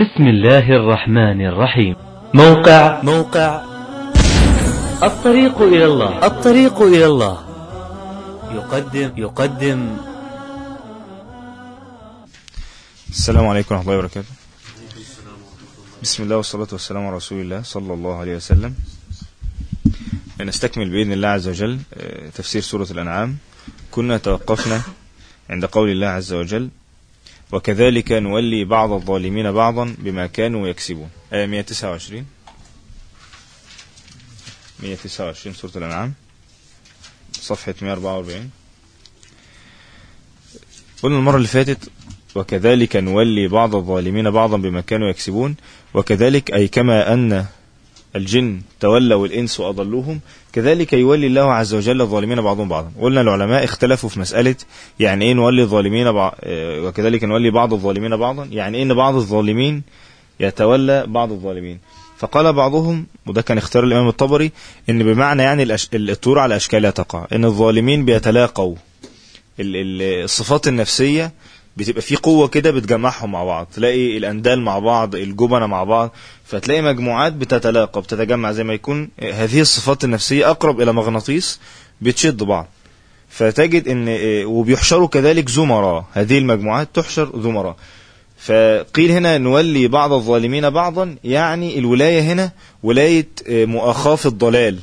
بسم الله الرحمن الرحيم موقع موقع الطريق إلى الله الطريق إلى الله يقدم يقدم السلام عليكم ورحمة الله وبركاته بسم الله والصلاة والسلام على رسول الله صلى الله عليه وسلم نستكمل بإذن الله عز وجل آه، تفسير سورة الأنعام كنا توقفنا عند قول الله عز وجل وكذلك نولي بعض الظالمين بعضا بما كانوا يكسبون آية 129 129 سورة الأنعام صفحة 144 قلنا المرة اللي فاتت وكذلك نولي بعض الظالمين بعضا بما كانوا يكسبون وكذلك أي كما أن الجن تولوا الإنس وأضلوهم كذلك يولي الله عز وجل الظالمين بعضهم بعضا قلنا العلماء اختلفوا في مسألة يعني إيه نولي الظالمين بع... آه، وكذلك نولي بعض الظالمين بعضا يعني إيه إن بعض الظالمين يتولى بعض الظالمين فقال بعضهم وده كان اختيار الإمام الطبري إن بمعنى يعني الأش... الطور على أشكالها تقع إن الظالمين بيتلاقوا ال- ال- الصفات النفسية بتبقى في قوة كده بتجمعهم مع بعض تلاقي الأندال مع بعض الجبنة مع بعض فتلاقي مجموعات بتتلاقى بتتجمع زي ما يكون هذه الصفات النفسية أقرب إلى مغناطيس بتشد بعض فتجد ان وبيحشروا كذلك زمراء هذه المجموعات تحشر زمراء فقيل هنا نولي بعض الظالمين بعضا يعني الولاية هنا ولاية مؤاخاة في الضلال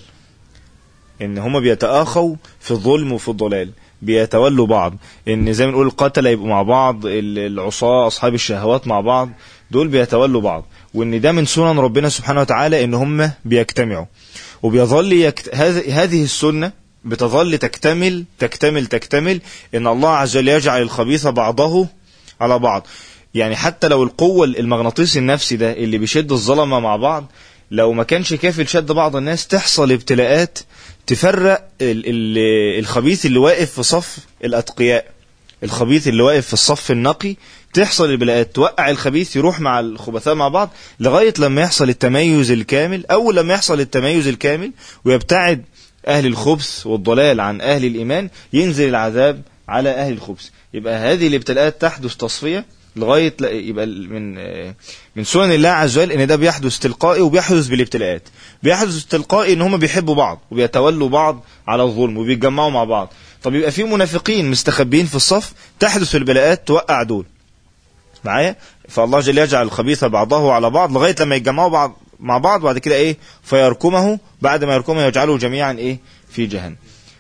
ان هم بيتآخوا في الظلم وفي الضلال بيتولوا بعض ان زي ما نقول القتلة يبقوا مع بعض ال- العصاة اصحاب الشهوات مع بعض دول بيتولوا بعض وان ده من سنن ربنا سبحانه وتعالى ان هم بيجتمعوا وبيظل يكت... هذه هذه السنة بتظل تكتمل تكتمل تكتمل ان الله عز وجل يجعل الخبيث بعضه على بعض يعني حتى لو القوة المغناطيس النفسي ده اللي بيشد الظلمة مع بعض لو ما كانش كافي لشد بعض الناس تحصل ابتلاءات تفرق ال ال الخبيث اللي واقف في صف الأتقياء الخبيث اللي واقف في الصف النقي تحصل البلاءات توقع الخبيث يروح مع الخبثاء مع بعض لغاية لما يحصل التميز الكامل أول لما يحصل التميز الكامل ويبتعد أهل الخبث والضلال عن أهل الإيمان ينزل العذاب على أهل الخبث يبقى هذه الابتلاءات تحدث تصفية لغاية لا- يبقى من من سنن الله عز وجل ان ده بيحدث تلقائي وبيحدث بالابتلاءات بيحدث تلقائي ان هم بيحبوا بعض وبيتولوا بعض على الظلم وبيتجمعوا مع بعض طب يبقى في منافقين مستخبيين في الصف تحدث البلاءات توقع دول معايا فالله جل يجعل الخبيث بعضه على بعض لغايه لما يتجمعوا بعض مع بعض وبعد كده ايه فيركمه بعد ما يركمه يجعله جميعا ايه في جهنم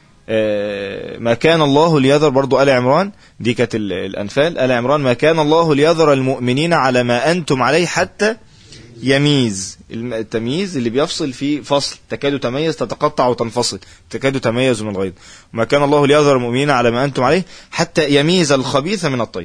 آه، ما كان الله ليذر برضو آل عمران دي كانت ال- الأنفال آل عمران ما كان الله ليذر المؤمنين على ما أنتم عليه حتى يميز الم- التمييز اللي بيفصل في فصل تكاد تميز تتقطع وتنفصل تكاد تميز من الغيظ ما كان الله ليذر المؤمنين على ما أنتم عليه حتى يميز الخبيث من الطيب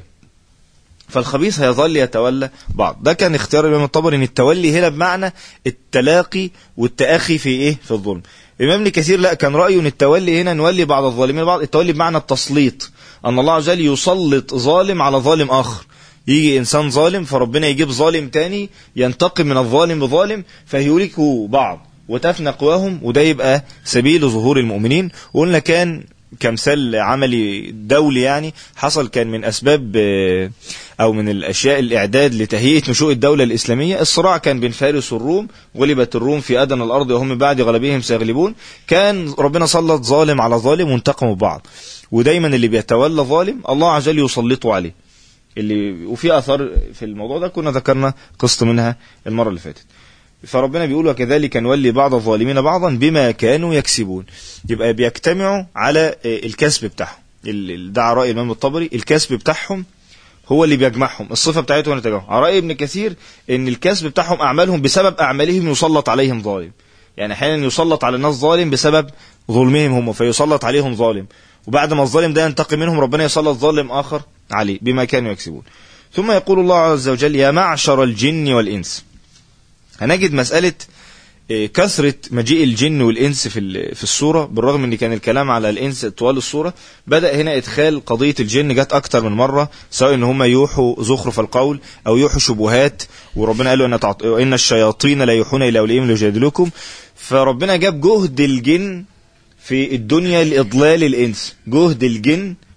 فالخبيث هيظل يتولى بعض ده كان اختيار الامام الطبري ان التولي هنا بمعنى التلاقي والتاخي في ايه في الظلم الامام ابن كثير لا كان رايه ان التولي هنا نولي بعض الظالمين بعض التولي بمعنى التسليط ان الله عز وجل يسلط ظالم على ظالم اخر يجي انسان ظالم فربنا يجيب ظالم تاني ينتقم من الظالم بظالم فيهلكوا بعض وتفنى قواهم وده يبقى سبيل ظهور المؤمنين وقلنا كان كمثال عملي دولي يعني حصل كان من اسباب آه، او من الاشياء الاعداد لتهيئه نشوء الدوله الاسلاميه الصراع كان بين فارس والروم غلبت الروم في ادنى الارض وهم من بعد غلبهم سيغلبون كان ربنا سلط ظالم على ظالم وانتقموا ببعض ودايما اللي بيتولى ظالم الله عز وجل يسلطه عليه اللي وفي اثار في الموضوع ده كنا ذكرنا قسط منها المره اللي فاتت فربنا بيقول وكذلك نولي بعض الظالمين بعضا بما كانوا يكسبون يبقى بيجتمعوا على آه، الكسب بتاعهم ال- ال- ده على راي الامام الطبري الكسب بتاعهم هو اللي بيجمعهم الصفه بتاعتهم اللي تجمعهم على راي ابن كثير ان الكسب بتاعهم اعمالهم بسبب اعمالهم يسلط عليهم ظالم يعني احيانا يسلط على الناس ظالم بسبب ظلمهم هم فيسلط عليهم ظالم وبعد ما الظالم ده ينتقم منهم ربنا يسلط ظالم اخر عليه بما كانوا يكسبون ثم يقول الله عز وجل يا معشر الجن والانس هنجد مسألة آه، كثرة مجيء الجن والإنس في ال- في الصورة بالرغم ان كان الكلام على الإنس طوال الصورة بدأ هنا إدخال قضية الجن جت أكتر من مرة سواء ان هم يوحوا زخرف القول أو يوحوا شبهات وربنا قال له ان تعط... ان الشياطين لا يوحون إلى أوليائهم ليجادلوكم فربنا جاب جهد الجن في الدنيا لإضلال الإنس جهد الجن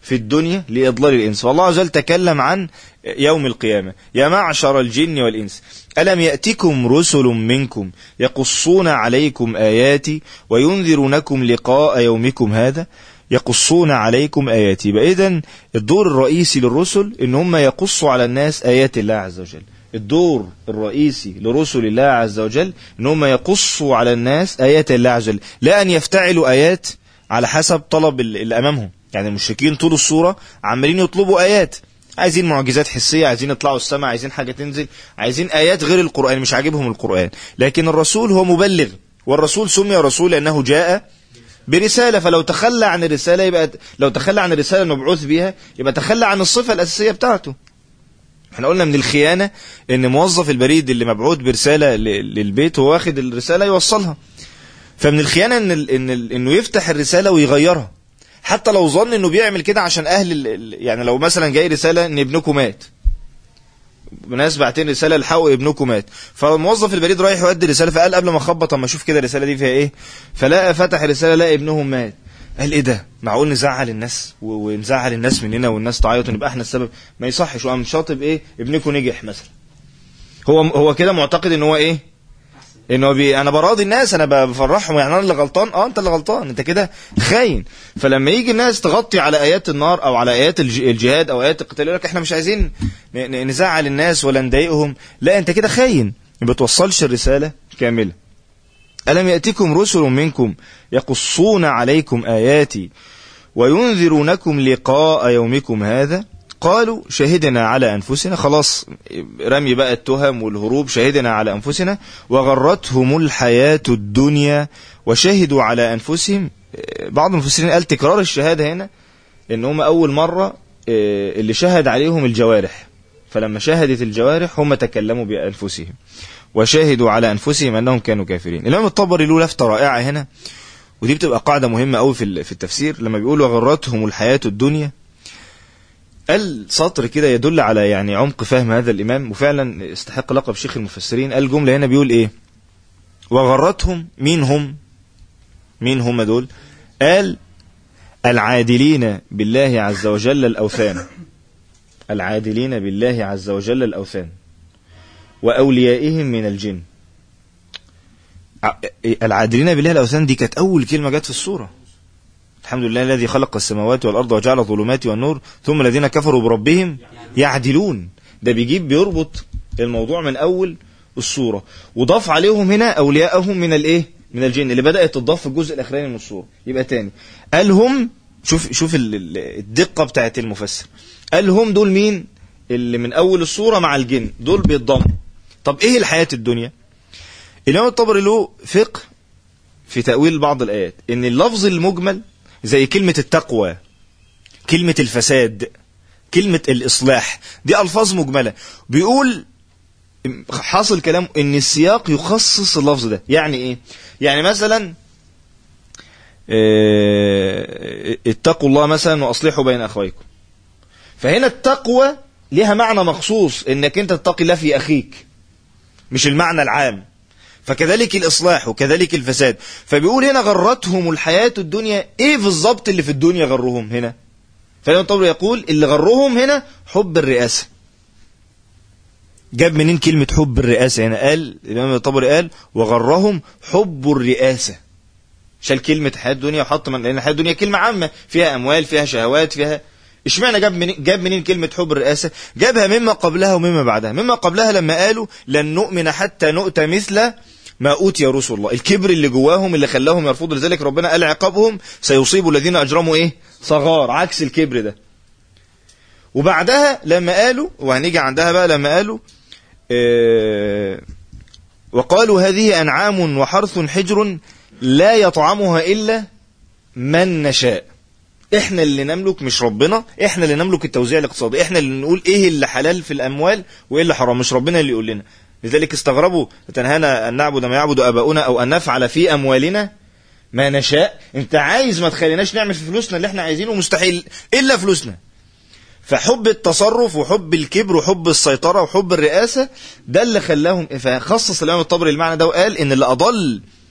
في الدنيا لإضلال الإنس والله عز وجل تكلم عن يوم القيامة يا معشر الجن والإنس ألم يأتكم رسل منكم يقصون عليكم آياتي وينذرونكم لقاء يومكم هذا يقصون عليكم آياتي إذا الدور الرئيسي للرسل إن هم يقصوا على الناس آيات الله عز وجل الدور الرئيسي لرسل الله عز وجل ان هم يقصوا على الناس ايات الله عز وجل لا ان يفتعلوا ايات على حسب طلب اللي امامهم يعني المشركين طول الصوره عمالين يطلبوا ايات عايزين معجزات حسيه عايزين يطلعوا السماء عايزين حاجه تنزل عايزين ايات غير القران مش عاجبهم القران لكن الرسول هو مبلغ والرسول سمي رسول لانه جاء برسالة فلو تخلى عن الرسالة يبقى لو تخلى عن الرسالة المبعوث بها يبقى تخلى عن الصفة الأساسية بتاعته احنا قلنا من الخيانة ان موظف البريد اللي مبعوث برسالة للبيت هو واخد الرسالة يوصلها فمن الخيانة ان, ال إن ال انه يفتح الرسالة ويغيرها حتى لو ظن انه بيعمل كده عشان اهل يعني لو مثلا جاي رسالة ان ابنكم مات ناس بعتين رسالة الحقوا ابنكم مات فموظف البريد رايح يؤدي رسالة فقال قبل ما اخبط اما اشوف كده الرسالة دي فيها ايه فلقى فتح الرسالة لقى ابنهم مات قال ايه ده معقول نزعل الناس ونزعل الناس مننا والناس تعيط ونبقى احنا السبب ما يصحش وقام شاطب ايه ابنكم نجح مثلا هو هو كده معتقد ان هو ايه ان هو بي انا براضي الناس انا بفرحهم يعني انا اللي غلطان اه انت اللي غلطان انت كده خاين فلما يجي الناس تغطي على ايات النار او على ايات الجهاد او ايات القتال يقول لك احنا مش عايزين نزعل الناس ولا نضايقهم لا انت كده خاين ما بتوصلش الرساله كامله ألم يأتكم رسل منكم يقصون عليكم آياتي وينذرونكم لقاء يومكم هذا قالوا شهدنا على أنفسنا خلاص رمي بقى التهم والهروب شهدنا على أنفسنا وغرتهم الحياة الدنيا وشهدوا على أنفسهم بعض المفسرين قال تكرار الشهادة هنا إن هم أول مرة اللي شهد عليهم الجوارح فلما شهدت الجوارح هم تكلموا بأنفسهم وشاهدوا على أنفسهم أنهم كانوا كافرين الإمام الطبري له لفتة رائعة هنا ودي بتبقى قاعدة مهمة قوي في في التفسير لما بيقول وغرتهم الحياة الدنيا قال سطر كده يدل على يعني عمق فهم هذا الإمام وفعلا استحق لقب شيخ المفسرين قال جملة هنا بيقول إيه وغرتهم مين هم مين هم دول قال العادلين بالله عز وجل الأوثان العادلين بالله عز وجل الأوثان وأوليائهم من الجن العادلين بالله الأوثان دي كانت أول كلمة جت في السورة الحمد لله الذي خلق السماوات والأرض وجعل الظلمات والنور ثم الذين كفروا بربهم يعدلون ده بيجيب بيربط الموضوع من أول السورة وضاف عليهم هنا أولياءهم من الإيه من الجن اللي بدأت تضاف في الجزء الأخراني من السورة يبقى تاني قال هم شوف شوف الدقة بتاعت المفسر قال هم دول مين اللي من أول السورة مع الجن دول بيتضموا طب ايه الحياة الدنيا الإمام الطبري له فقه في تأويل بعض الآيات إن اللفظ المجمل زي كلمة التقوى كلمة الفساد كلمة الإصلاح دي ألفاظ مجملة بيقول حاصل كلام إن السياق يخصص اللفظ ده يعني إيه يعني مثلا اتقوا الله مثلا وأصلحوا بين أخويكم فهنا التقوى ليها معنى مخصوص إنك أنت تتقي الله في أخيك مش المعنى العام فكذلك الإصلاح وكذلك الفساد فبيقول هنا غرتهم الحياة الدنيا إيه بالظبط اللي في الدنيا غرهم هنا فالإمام الطبري يقول اللي غرهم هنا حب الرئاسة جاب منين كلمة حب الرئاسة هنا قال الإمام الطبري قال وغرهم حب الرئاسة شال كلمة حياة الدنيا وحط من لأن الحياة الدنيا كلمة عامة فيها أموال فيها شهوات فيها اشمعنى جاب منين جاب منين كلمة حب الرئاسة جابها مما قبلها ومما بعدها مما قبلها لما قالوا لن نؤمن حتى نؤتى مثل ما أوتي رسل الله الكبر اللي جواهم اللي خلاهم يرفضوا لذلك ربنا قال عقابهم سيصيب الذين أجرموا إيه صغار عكس الكبر ده وبعدها لما قالوا وهنيجي عندها بقى لما قالوا اه وقالوا هذه أنعام وحرث حجر لا يطعمها إلا من نشاء احنا اللي نملك مش ربنا احنا اللي نملك التوزيع الاقتصادي احنا اللي نقول ايه اللي حلال في الاموال وايه اللي حرام مش ربنا اللي يقول لنا لذلك استغربوا تنهانا ان نعبد ما يعبد اباؤنا او ان نفعل في اموالنا ما نشاء انت عايز ما تخليناش نعمل في فلوسنا اللي احنا عايزينه مستحيل الا فلوسنا فحب التصرف وحب الكبر وحب السيطره وحب الرئاسه ده اللي خلاهم فخصص الامام الطبري المعنى ده وقال ان اللي اضل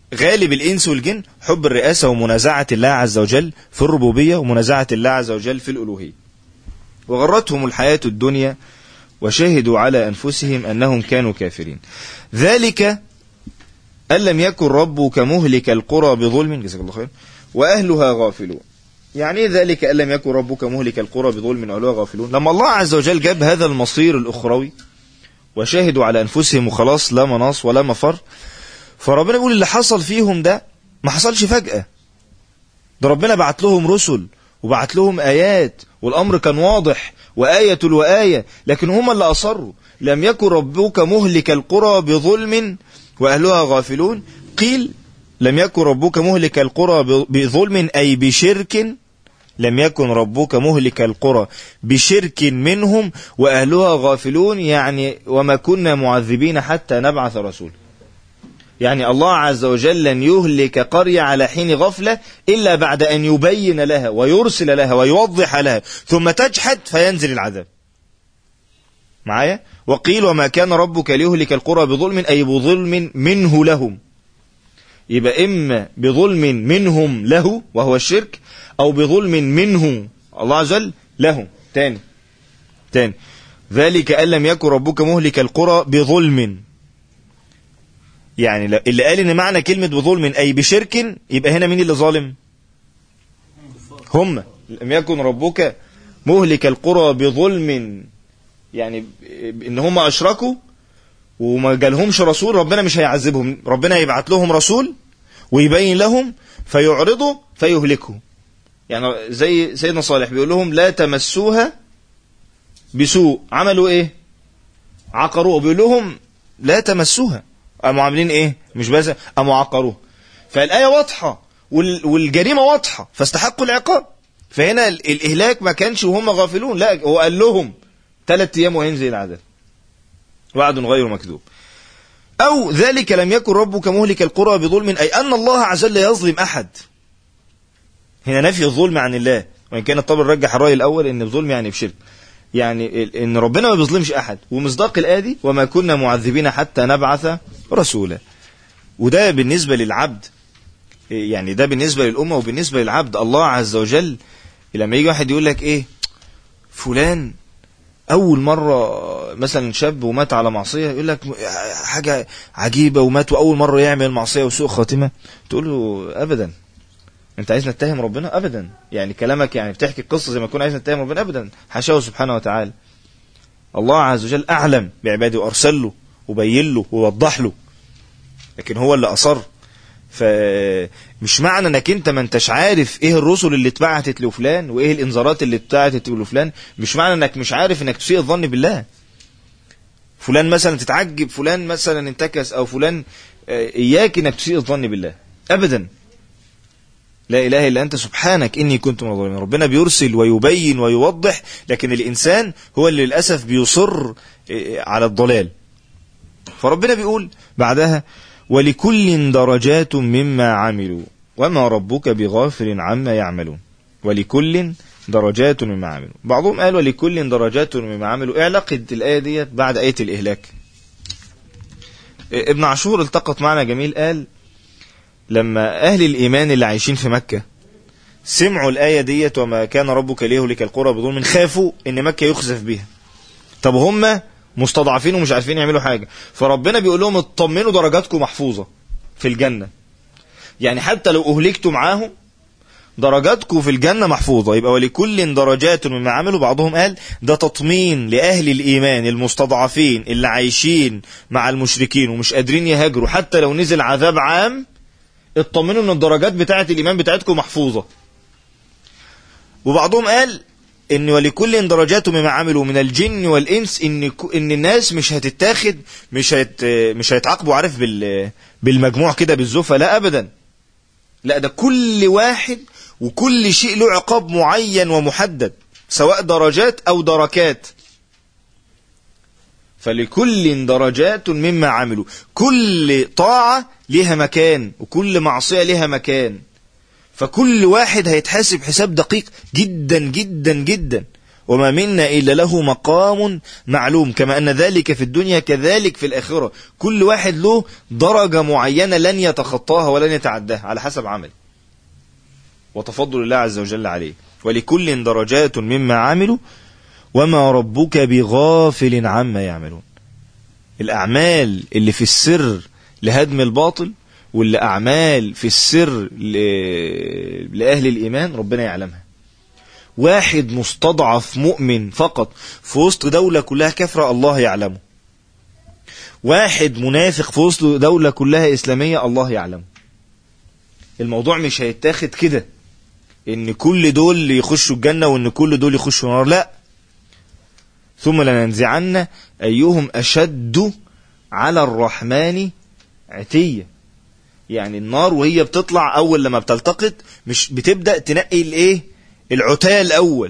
غالب الإنس والجن حب الرئاسة ومنازعة الله عز وجل في الربوبية ومنازعة الله عز وجل في الألوهية وغرتهم الحياة الدنيا وشهدوا على أنفسهم أنهم كانوا كافرين ذلك أن لم يكن ربك مهلك القرى بظلم جزاك الله خير وأهلها غافلون يعني ايه ذلك أن لم يكن ربك مهلك القرى بظلم وأهلها غافلون لما الله عز وجل جاب هذا المصير الأخروي وشاهدوا على أنفسهم وخلاص لا مناص ولا مفر فربنا بيقول اللي حصل فيهم ده ما حصلش فجأة ده ربنا بعت لهم رسل وبعت لهم آيات والأمر كان واضح وآية وآية لكن هم اللي أصروا لم يكن ربك مهلك القرى بظلم وأهلها غافلون قيل لم يكن ربك مهلك القرى بظلم أي بشرك لم يكن ربك مهلك القرى بشرك منهم وأهلها غافلون يعني وما كنا معذبين حتى نبعث رسول يعني الله عز وجل لن يهلك قرية على حين غفلة إلا بعد أن يبين لها ويرسل لها ويوضح لها ثم تجحد فينزل العذاب معايا وقيل وما كان ربك ليهلك القرى بظلم أي بظلم منه لهم يبقى إما بظلم منهم له وهو الشرك أو بظلم منه الله عز وجل له تاني تاني ذلك أن لم يكن ربك مهلك القرى بظلم يعني اللي قال ان معنى كلمة بظلم اي بشرك يبقى هنا مين اللي ظالم هم لم يكن ربك مهلك القرى بظلم يعني ان هم اشركوا وما جالهمش رسول ربنا مش هيعذبهم ربنا يبعت لهم رسول ويبين لهم فيعرضوا فيهلكوا يعني زي سيدنا صالح بيقول لهم لا تمسوها بسوء عملوا ايه عقروها بيقول لهم لا تمسوها قاموا عاملين ايه مش بس قاموا عقروها فالآية واضحة والجريمة واضحة فاستحقوا العقاب فهنا الإهلاك ما كانش وهم غافلون لا هو قال لهم ثلاث أيام وينزل العذاب وعد غير مكذوب أو ذلك لم يكن ربك مهلك القرى بظلم أي أن الله عز وجل يظلم أحد هنا نفي الظلم عن الله وإن كان الطبر رجح الرأي الأول إن الظلم يعني بشرك يعني إن ربنا ما بيظلمش أحد ومصداق الآية دي وما كنا معذبين حتى نبعث رسولا وده بالنسبة للعبد يعني ده بالنسبة للأمة وبالنسبة للعبد الله عز وجل لما يجي واحد يقول لك إيه فلان أول مرة مثلا شاب ومات على معصية يقول لك حاجة عجيبة ومات وأول مرة يعمل معصية وسوء خاتمة تقول له أبدا أنت عايز نتهم ربنا أبدا يعني كلامك يعني بتحكي قصة زي ما كنا عايز نتهم ربنا أبدا حاشاه سبحانه وتعالى الله عز وجل أعلم بعباده وأرسل له وبين له ووضح له لكن هو اللي أصر فمش معنى انك انت ما انتش عارف ايه الرسل اللي اتبعتت لفلان وايه الانذارات اللي اتبعتت لفلان مش معنى انك مش عارف انك تسيء الظن بالله فلان مثلا تتعجب فلان مثلا انتكس او فلان اياك انك تسيء الظن بالله ابدا لا اله الا انت سبحانك اني كنت من الظالمين ربنا بيرسل ويبين ويوضح لكن الانسان هو اللي للاسف بيصر على الضلال فربنا بيقول بعدها ولكل درجات مما عملوا وما ربك بغافل عما يعملون ولكل درجات مما عملوا بعضهم قال ولكل درجات مما عملوا ايه علاقة الآية ديت بعد آية الإهلاك ابن عاشور التقط معنا جميل قال لما أهل الإيمان اللي عايشين في مكة سمعوا الآية ديت وما كان ربك ليهلك القرى بظلم خافوا إن مكة يخسف بها طب هم مستضعفين ومش عارفين يعملوا حاجة فربنا بيقول لهم اطمنوا درجاتكم محفوظة في الجنة يعني حتى لو أهلكتوا معاهم درجاتكم في الجنة محفوظة يبقى ولكل درجات مما عملوا بعضهم قال ده تطمين لأهل الإيمان المستضعفين اللي عايشين مع المشركين ومش قادرين يهاجروا حتى لو نزل عذاب عام اطمنوا ان الدرجات بتاعة الإيمان بتاعتكم محفوظة وبعضهم قال ان ولكل درجات مما عملوا من الجن والانس ان ان الناس مش هتتاخد مش هيت مش هيتعاقبوا عارف بال بالمجموع كده بالزفه لا ابدا لا ده كل واحد وكل شيء له عقاب معين ومحدد سواء درجات او دركات فلكل درجات مما عملوا كل طاعة لها مكان وكل معصية لها مكان فكل واحد هيتحاسب حساب دقيق جدا جدا جدا وما منا إلا له مقام معلوم كما أن ذلك في الدنيا كذلك في الآخرة كل واحد له درجة معينة لن يتخطاها ولن يتعداها على حسب عمله وتفضل الله عز وجل عليه ولكل درجات مما عملوا وما ربك بغافل عما يعملون الأعمال اللي في السر لهدم الباطل واللي أعمال في السر ل... لأهل الإيمان ربنا يعلمها واحد مستضعف مؤمن فقط في وسط دولة كلها كفرة الله يعلمه واحد منافق في وسط دولة كلها إسلامية الله يعلمه الموضوع مش هيتاخد كده ان كل دول يخشوا الجنة وان كل دول يخشوا النار لا ثم لننزعن ايهم اشد على الرحمن عتية يعني النار وهي بتطلع اول لما بتلتقط مش بتبدأ تنقي الايه العتاة الاول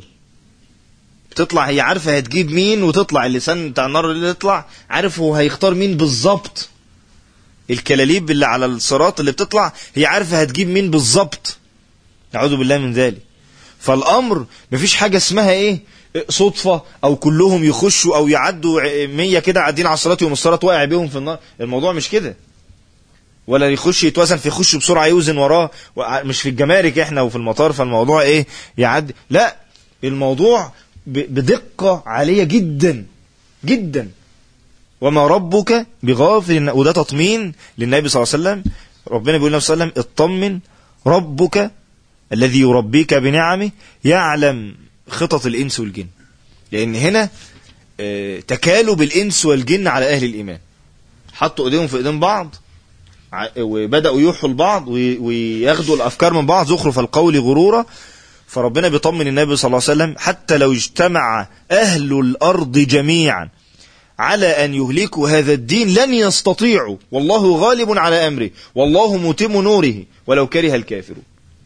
بتطلع هي عارفة هتجيب مين وتطلع اللسان بتاع النار اللي يطلع عارف هو هيختار مين بالظبط الكلاليب اللي على الصراط اللي بتطلع هي عارفة هتجيب مين بالظبط نعوذ بالله من ذلك فالامر مفيش حاجة اسمها ايه صدفة او كلهم يخشوا او يعدوا مية كده قاعدين على الصلاة يوم الصلاة واقع بيهم في النار الموضوع مش كده ولا يخش يتوزن فيخش بسرعة يوزن وراه مش في الجمارك احنا وفي المطار فالموضوع ايه يعدي لا الموضوع بدقة عالية جدا جدا وما ربك بغافل وده تطمين للنبي صلى الله عليه وسلم ربنا بيقول للنبي صلى الله عليه وسلم اطمن ربك الذي يربيك بنعمه يعلم خطط الإنس والجن لأن هنا تكالب الإنس والجن على أهل الإيمان حطوا إيديهم في إيدين بعض وبدأوا يوحوا لبعض وياخدوا الأفكار من بعض زخرف القول غرورا فربنا بيطمن النبي صلى الله عليه وسلم حتى لو اجتمع أهل الأرض جميعا على أن يهلكوا هذا الدين لن يستطيعوا والله غالب على أمره والله متم نوره ولو كره الكافرون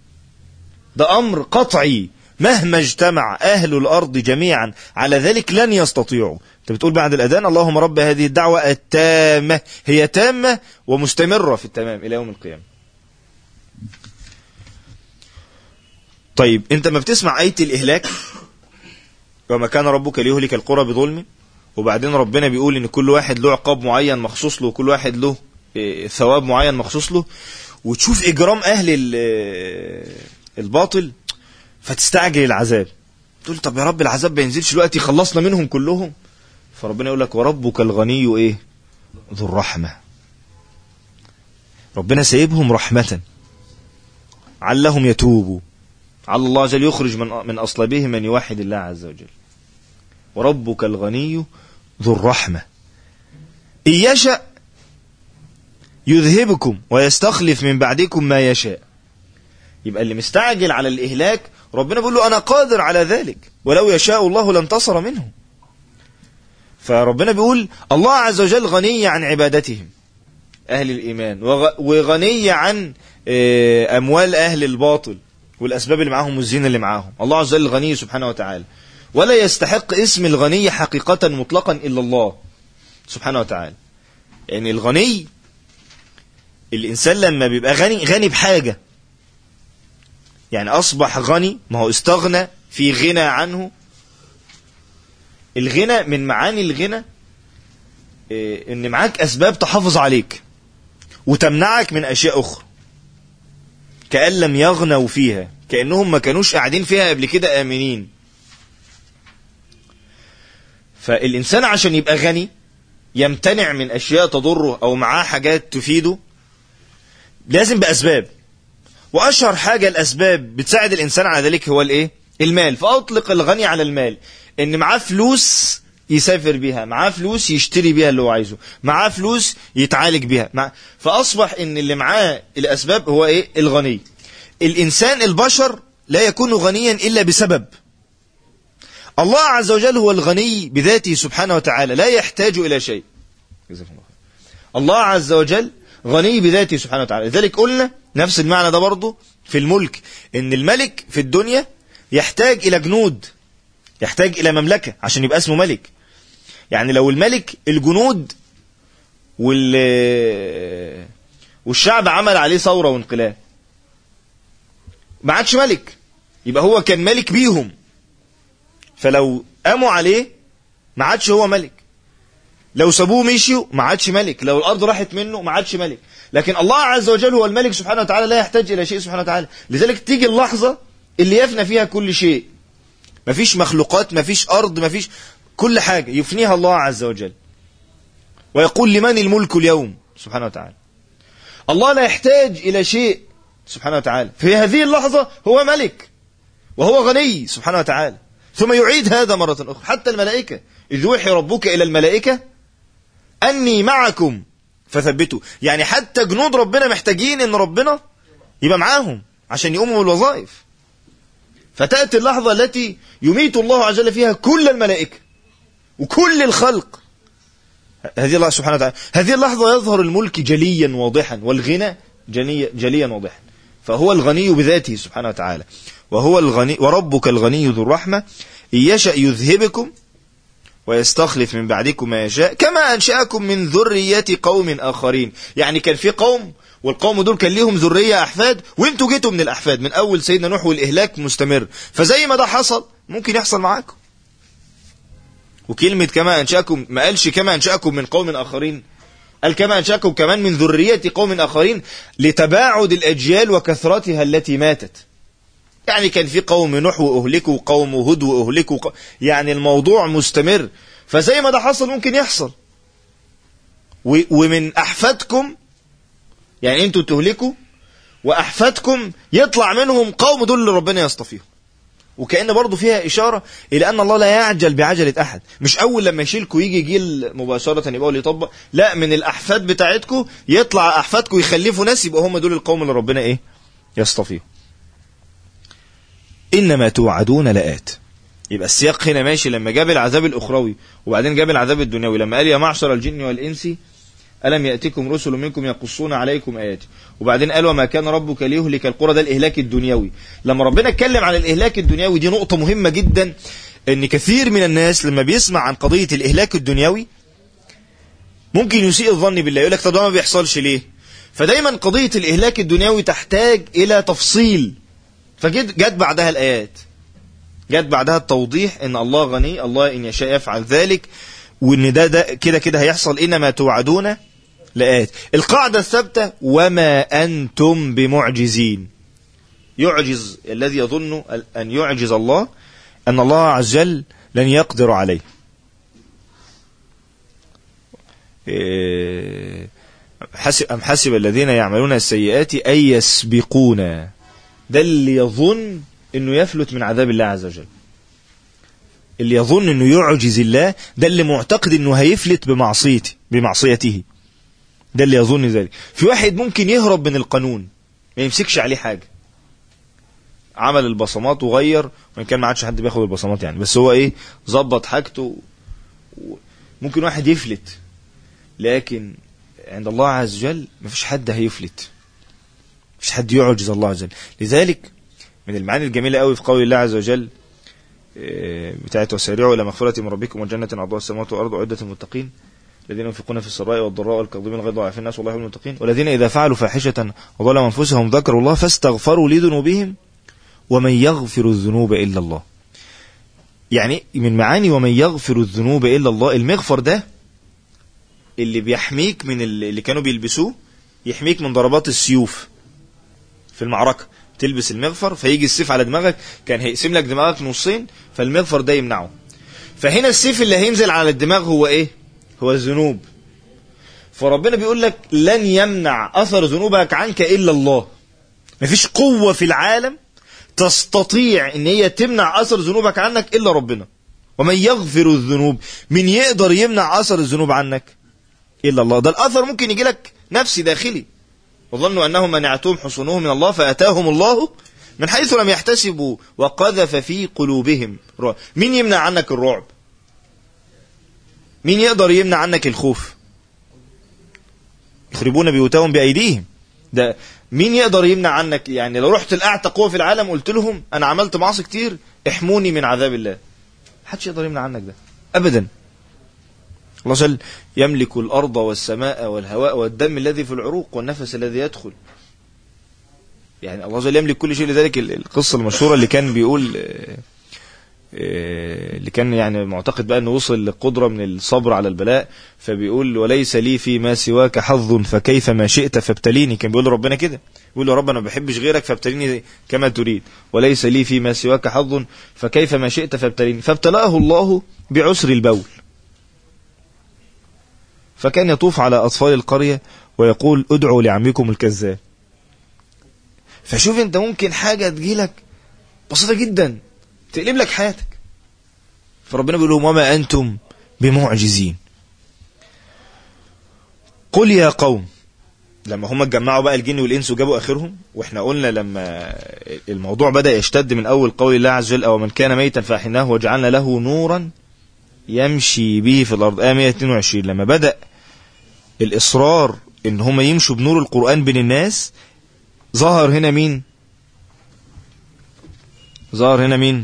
ده أمر قطعي مهما اجتمع أهل الأرض جميعا على ذلك لن يستطيعوا أنت بتقول بعد الأذان اللهم رب هذه الدعوة التامة هي تامة ومستمرة في التمام إلى يوم القيامة طيب أنت ما بتسمع آية الإهلاك وما كان ربك ليهلك القرى بظلم وبعدين ربنا بيقول ان كل واحد له عقاب معين مخصوص له وكل واحد له ثواب معين مخصوص له وتشوف اجرام اهل الباطل فتستعجل العذاب تقول طب يا رب العذاب ما ينزلش دلوقتي خلصنا منهم كلهم فربنا يقول لك وربك الغني ايه ذو الرحمه ربنا سايبهم رحمه علهم يتوبوا على الله جل يخرج من من اصلابه من يوحد الله عز وجل وربك الغني ذو الرحمة إن يشأ يذهبكم ويستخلف من بعدكم ما يشاء يبقى اللي مستعجل على الإهلاك ربنا بيقول له أنا قادر على ذلك ولو يشاء الله لانتصر منهم فربنا بيقول الله عز وجل غني عن عبادتهم أهل الإيمان وغني عن أموال أهل الباطل والأسباب اللي معاهم والزين اللي معاهم الله عز وجل غني سبحانه وتعالى ولا يستحق اسم الغني حقيقة مطلقا إلا الله سبحانه وتعالى يعني الغني الإنسان لما بيبقى غني غني بحاجة يعني أصبح غني ما هو استغنى في غنى عنه الغنى من معاني الغنى إيه ان معاك اسباب تحافظ عليك وتمنعك من اشياء اخرى كأن لم يغنوا فيها كأنهم ما كانوش قاعدين فيها قبل كده آمنين فالإنسان عشان يبقى غني يمتنع من أشياء تضره أو معاه حاجات تفيده لازم بأسباب وأشهر حاجة الأسباب بتساعد الإنسان على ذلك هو الإيه؟ المال فأطلق الغني على المال إن معاه فلوس يسافر بيها معاه فلوس يشتري بيها اللي هو عايزه معاه فلوس يتعالج بيها مع... فأصبح إن اللي معاه الأسباب هو إيه الغني الإنسان البشر لا يكون غنيا إلا بسبب الله عز وجل هو الغني بذاته سبحانه وتعالى لا يحتاج إلى شيء الله عز وجل غني بذاته سبحانه وتعالى لذلك قلنا نفس المعنى ده برضه في الملك ان الملك في الدنيا يحتاج الى جنود يحتاج الى مملكة عشان يبقى اسمه ملك يعني لو الملك الجنود وال والشعب عمل عليه ثورة وانقلاب ما عادش ملك يبقى هو كان ملك بيهم فلو قاموا عليه ما عادش هو ملك لو سابوه مشيوا ما عادش ملك لو الارض راحت منه ما عادش ملك لكن الله عز وجل هو الملك سبحانه وتعالى لا يحتاج الى شيء سبحانه وتعالى لذلك تيجي اللحظه اللي يفنى فيها كل شيء مفيش مخلوقات مفيش ارض مفيش كل حاجه يفنيها الله عز وجل ويقول لمن الملك اليوم سبحانه وتعالى الله لا يحتاج الى شيء سبحانه وتعالى في هذه اللحظه هو ملك وهو غني سبحانه وتعالى ثم يعيد هذا مرة أخرى حتى الملائكة إذ يوحي ربك إلى الملائكة أني معكم فثبتوا يعني حتى جنود ربنا محتاجين أن ربنا يبقى معاهم عشان يقوموا بالوظائف فتأتي اللحظة التي يميت الله عز وجل فيها كل الملائكة وكل الخلق هذه الله سبحانه وتعالى هذه اللحظة يظهر الملك جليا واضحا والغنى جليا, جليا واضحا فهو الغني بذاته سبحانه وتعالى وهو الغني وربك الغني ذو الرحمة إن يشأ يذهبكم ويستخلف من بعدكم ما يشاء كما أنشأكم من ذرية قوم آخرين يعني كان في قوم والقوم دول كان ليهم ذرية أحفاد وانتوا جيتوا من الأحفاد من أول سيدنا نوح والإهلاك مستمر فزي ما ده حصل ممكن يحصل معاكم وكلمة كما أنشأكم ما قالش كما أنشأكم من قوم آخرين قال كما أنشأكم كمان من ذرية قوم آخرين لتباعد الأجيال وكثرتها التي ماتت يعني كان في قوم نوح وأهلكوا قوم هود وأهلكوا ق... يعني الموضوع مستمر فزي ما ده حصل ممكن يحصل و... ومن أحفادكم يعني انتوا تهلكوا وأحفادكم يطلع منهم قوم دول اللي ربنا يصطفيهم وكأن برضه فيها إشارة إلى أن الله لا يعجل بعجلة أحد مش أول لما يشيلكوا يجي جيل مباشرة يبقى اللي يطبق لا من الأحفاد بتاعتكم يطلع أحفادكم يخلفوا ناس يبقى هم دول القوم اللي ربنا إيه يصطفيهم إنما توعدون لآت يبقى السياق هنا ماشي لما جاب العذاب الأخروي وبعدين جاب العذاب الدنيوي لما قال يا معشر الجن والإنس ألم يأتكم رسل منكم يقصون عليكم آياتي وبعدين قال وما كان ربك ليهلك القرى ده الإهلاك الدنيوي لما ربنا اتكلم عن الإهلاك الدنيوي دي نقطة مهمة جدا ان كثير من الناس لما بيسمع عن قضية الإهلاك الدنيوي ممكن يسيء الظن بالله يقول لك طب ده ما بيحصلش ليه فدايما قضية الإهلاك الدنيوي تحتاج إلى تفصيل فجد جت بعدها الآيات جت بعدها التوضيح ان الله غني الله ان يشاء يفعل ذلك وان ده ده كده كده هيحصل انما توعدون لآت القاعدة الثابتة وما أنتم بمعجزين يعجز الذي يظن أن يعجز الله أن الله عز وجل لن يقدر عليه حسب أم حسب الذين يعملون السيئات أن يسبقونا ده اللي يظن أنه يفلت من عذاب الله عز وجل اللي يظن أنه يعجز الله ده اللي معتقد أنه هيفلت بمعصيته بمعصيته ده اللي يظن ذلك في واحد ممكن يهرب من القانون ما يمسكش عليه حاجة عمل البصمات وغير وان كان ما عادش حد بياخد البصمات يعني بس هو ايه ظبط حاجته ممكن واحد يفلت لكن عند الله عز وجل ما فيش حد هيفلت مفيش حد يعجز الله عز وجل لذلك من المعاني الجميلة قوي في قول الله عز وجل بتاعت وسارعوا إلى مغفرة من ربكم وجنة عرضها السماوات والأرض عدة المتقين الذين ينفقون في السراء والضراء والكاظمين الغيظ وعافين الناس والله المتقين والذين إذا فعلوا فاحشة وظلموا أنفسهم ذكروا الله فاستغفروا لذنوبهم ومن يغفر الذنوب إلا الله يعني من معاني ومن يغفر الذنوب إلا الله المغفر ده اللي بيحميك من اللي كانوا بيلبسوه يحميك من ضربات السيوف في المعركة تلبس المغفر فيجي السيف على دماغك كان هيقسم لك دماغك نصين فالمغفر ده يمنعه فهنا السيف اللي هينزل على الدماغ هو ايه هو الذنوب فربنا بيقول لك لن يمنع اثر ذنوبك عنك الا الله مفيش قوة في العالم تستطيع ان هي تمنع اثر ذنوبك عنك الا ربنا ومن يغفر الذنوب من يقدر يمنع اثر الذنوب عنك الا الله ده الاثر ممكن يجي لك نفسي داخلي وظنوا انهم منعتهم حصونهم من الله فاتاهم الله من حيث لم يحتسبوا وقذف في قلوبهم رعب مين يمنع عنك الرعب مين يقدر يمنع عنك الخوف يخربون بيوتهم بايديهم ده مين يقدر يمنع عنك يعني لو رحت الاعتى قوه في العالم قلت لهم انا عملت معاصي كتير احموني من عذاب الله محدش يقدر يمنع عنك ده ابدا الله جل يملك الارض والسماء والهواء والدم الذي في العروق والنفس الذي يدخل يعني الله جل يملك كل شيء لذلك القصه المشهوره اللي كان بيقول آه، اللي كان يعني معتقد بقى انه وصل لقدرة من الصبر على البلاء فبيقول وليس لي فيما سواك حظ فكيف ما شئت فابتليني كان بيقول ربنا كده بيقول له رب انا ما بحبش غيرك فابتليني كما تريد وليس لي فيما سواك حظ فكيف ما شئت فابتليني فابتلاه الله بعسر البول فكان يطوف على أطفال القرية ويقول ادعوا لعمكم الكذاب فشوف انت ممكن حاجة تجيلك بسيطة جدا تقلب لك حياتك فربنا بيقول لهم وما أنتم بمعجزين قل يا قوم لما هم اتجمعوا بقى الجن والإنس وجابوا آخرهم وإحنا قلنا لما الموضوع بدأ يشتد من أول قول الله عز وجل أو من كان ميتا فأحيناه وجعلنا له نورا يمشي به في الأرض آية 122 لما بدأ الإصرار إن هم يمشوا بنور القرآن بين الناس ظهر هنا مين ظهر هنا مين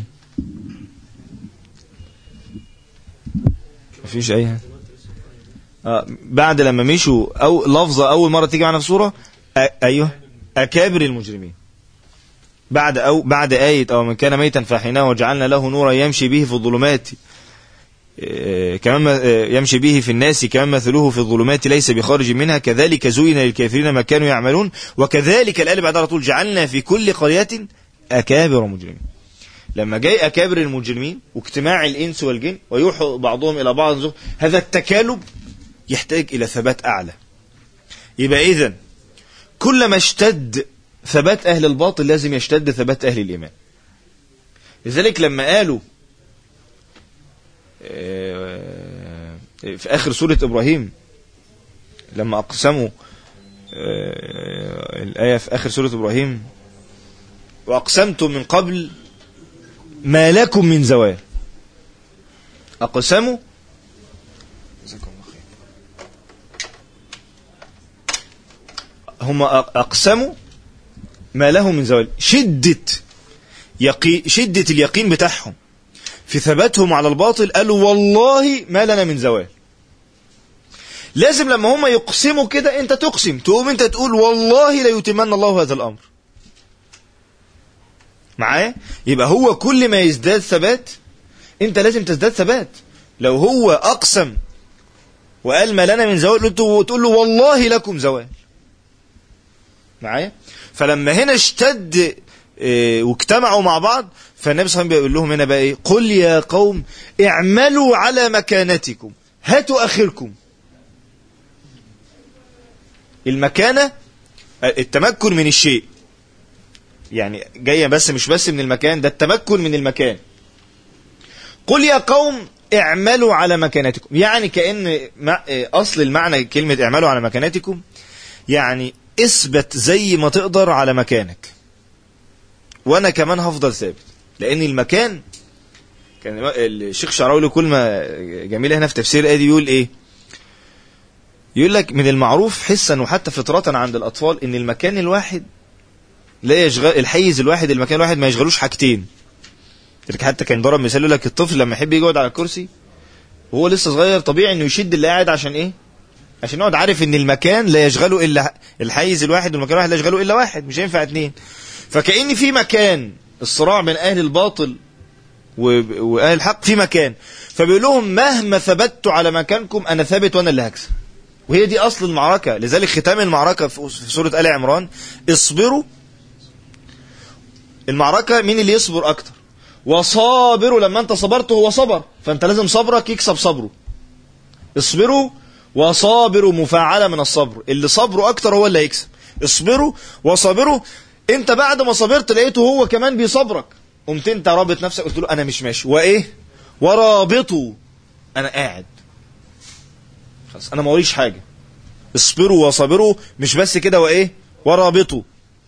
مفيش أي حاجة آه بعد لما مشوا أو لفظة أول مرة تيجي معنا في صورة أ- أيوه أكابر المجرمين بعد أو بعد آية أو من كان ميتا فأحيناه وجعلنا له نورا يمشي به في الظلمات آه، كمان ما- آه، يمشي به في الناس كمان مثله في الظلمات ليس بخارج منها كذلك زين للكافرين ما كانوا يعملون وكذلك الآية اللي بعدها على طول جعلنا في كل قرية أكابر مجرمين لما جاي أكابر المجرمين واجتماع الإنس والجن ويوحوا بعضهم إلى بعض زخ- هذا التكالب يحتاج إلى ثبات أعلى يبقى إذن كلما اشتد ثبات أهل الباطل لازم يشتد ثبات أهل الإيمان لذلك لما قالوا آه، في آخر سورة إبراهيم لما أقسموا آه، الآية في آخر سورة إبراهيم وأقسمتم من قبل ما لكم من زوال أقسموا جزاكم الله خير. هم أ- أقسموا ما لهم من زوال شدة يقي شدة اليقين بتاعهم في ثباتهم على الباطل قالوا والله ما لنا من زوال لازم لما هم يقسموا كده انت تقسم تقوم انت تقول والله لا يتمنى الله هذا الامر معايا يبقى هو كل ما يزداد ثبات انت لازم تزداد ثبات لو هو اقسم وقال ما لنا من زوال انت تقول له والله لكم زوال معايا فلما هنا اشتد اه، واجتمعوا مع بعض فالنبي صلى الله عليه وسلم بيقول لهم هنا بقى ايه قل يا قوم اعملوا على مكانتكم هاتوا اخركم المكانه اه، التمكن من الشيء يعني جايه بس مش بس من المكان ده التمكن من المكان قل يا قوم اعملوا على مكانتكم يعني كأن مع- اه، اصل المعنى كلمة اعملوا على مكانتكم يعني اثبت زي ما تقدر على مكانك وانا كمان هفضل ثابت لان المكان كان الشيخ شعراوي له كلمه جميله هنا في تفسير الايه دي يقول ايه يقول لك من المعروف حسا وحتى فطرة عند الاطفال ان المكان الواحد لا يشغل الحيز الواحد المكان الواحد ما يشغلوش حاجتين لذلك حتى كان ضرب مثال يقول لك الطفل لما يحب يجي يقعد على الكرسي وهو لسه صغير طبيعي انه يشد اللي قاعد عشان ايه عشان يقعد عارف ان المكان لا يشغله الا الحيز الواحد والمكان الواحد لا يشغله الا واحد مش هينفع اتنين فكأن في مكان الصراع بين اهل الباطل و- واهل الحق في مكان فبيقول لهم مهما ثبتوا على مكانكم انا ثابت وانا اللي هكسب وهي دي اصل المعركه لذلك ختام المعركه في في سوره ال عمران اصبروا المعركه مين اللي يصبر اكتر وصابروا لما انت صبرت هو صبر فانت لازم صبرك يكسب صبره اصبروا وصابروا مفاعلة من الصبر اللي صبره اكتر هو اللي هيكسب اصبروا وصابروا انت بعد ما صبرت لقيته هو كمان بيصبرك قمت انت رابط نفسك قلت له انا مش ماشي وايه ورابطوا انا قاعد خلاص انا ما وريش حاجه اصبروا وصابروا مش بس كده وايه ورابطوا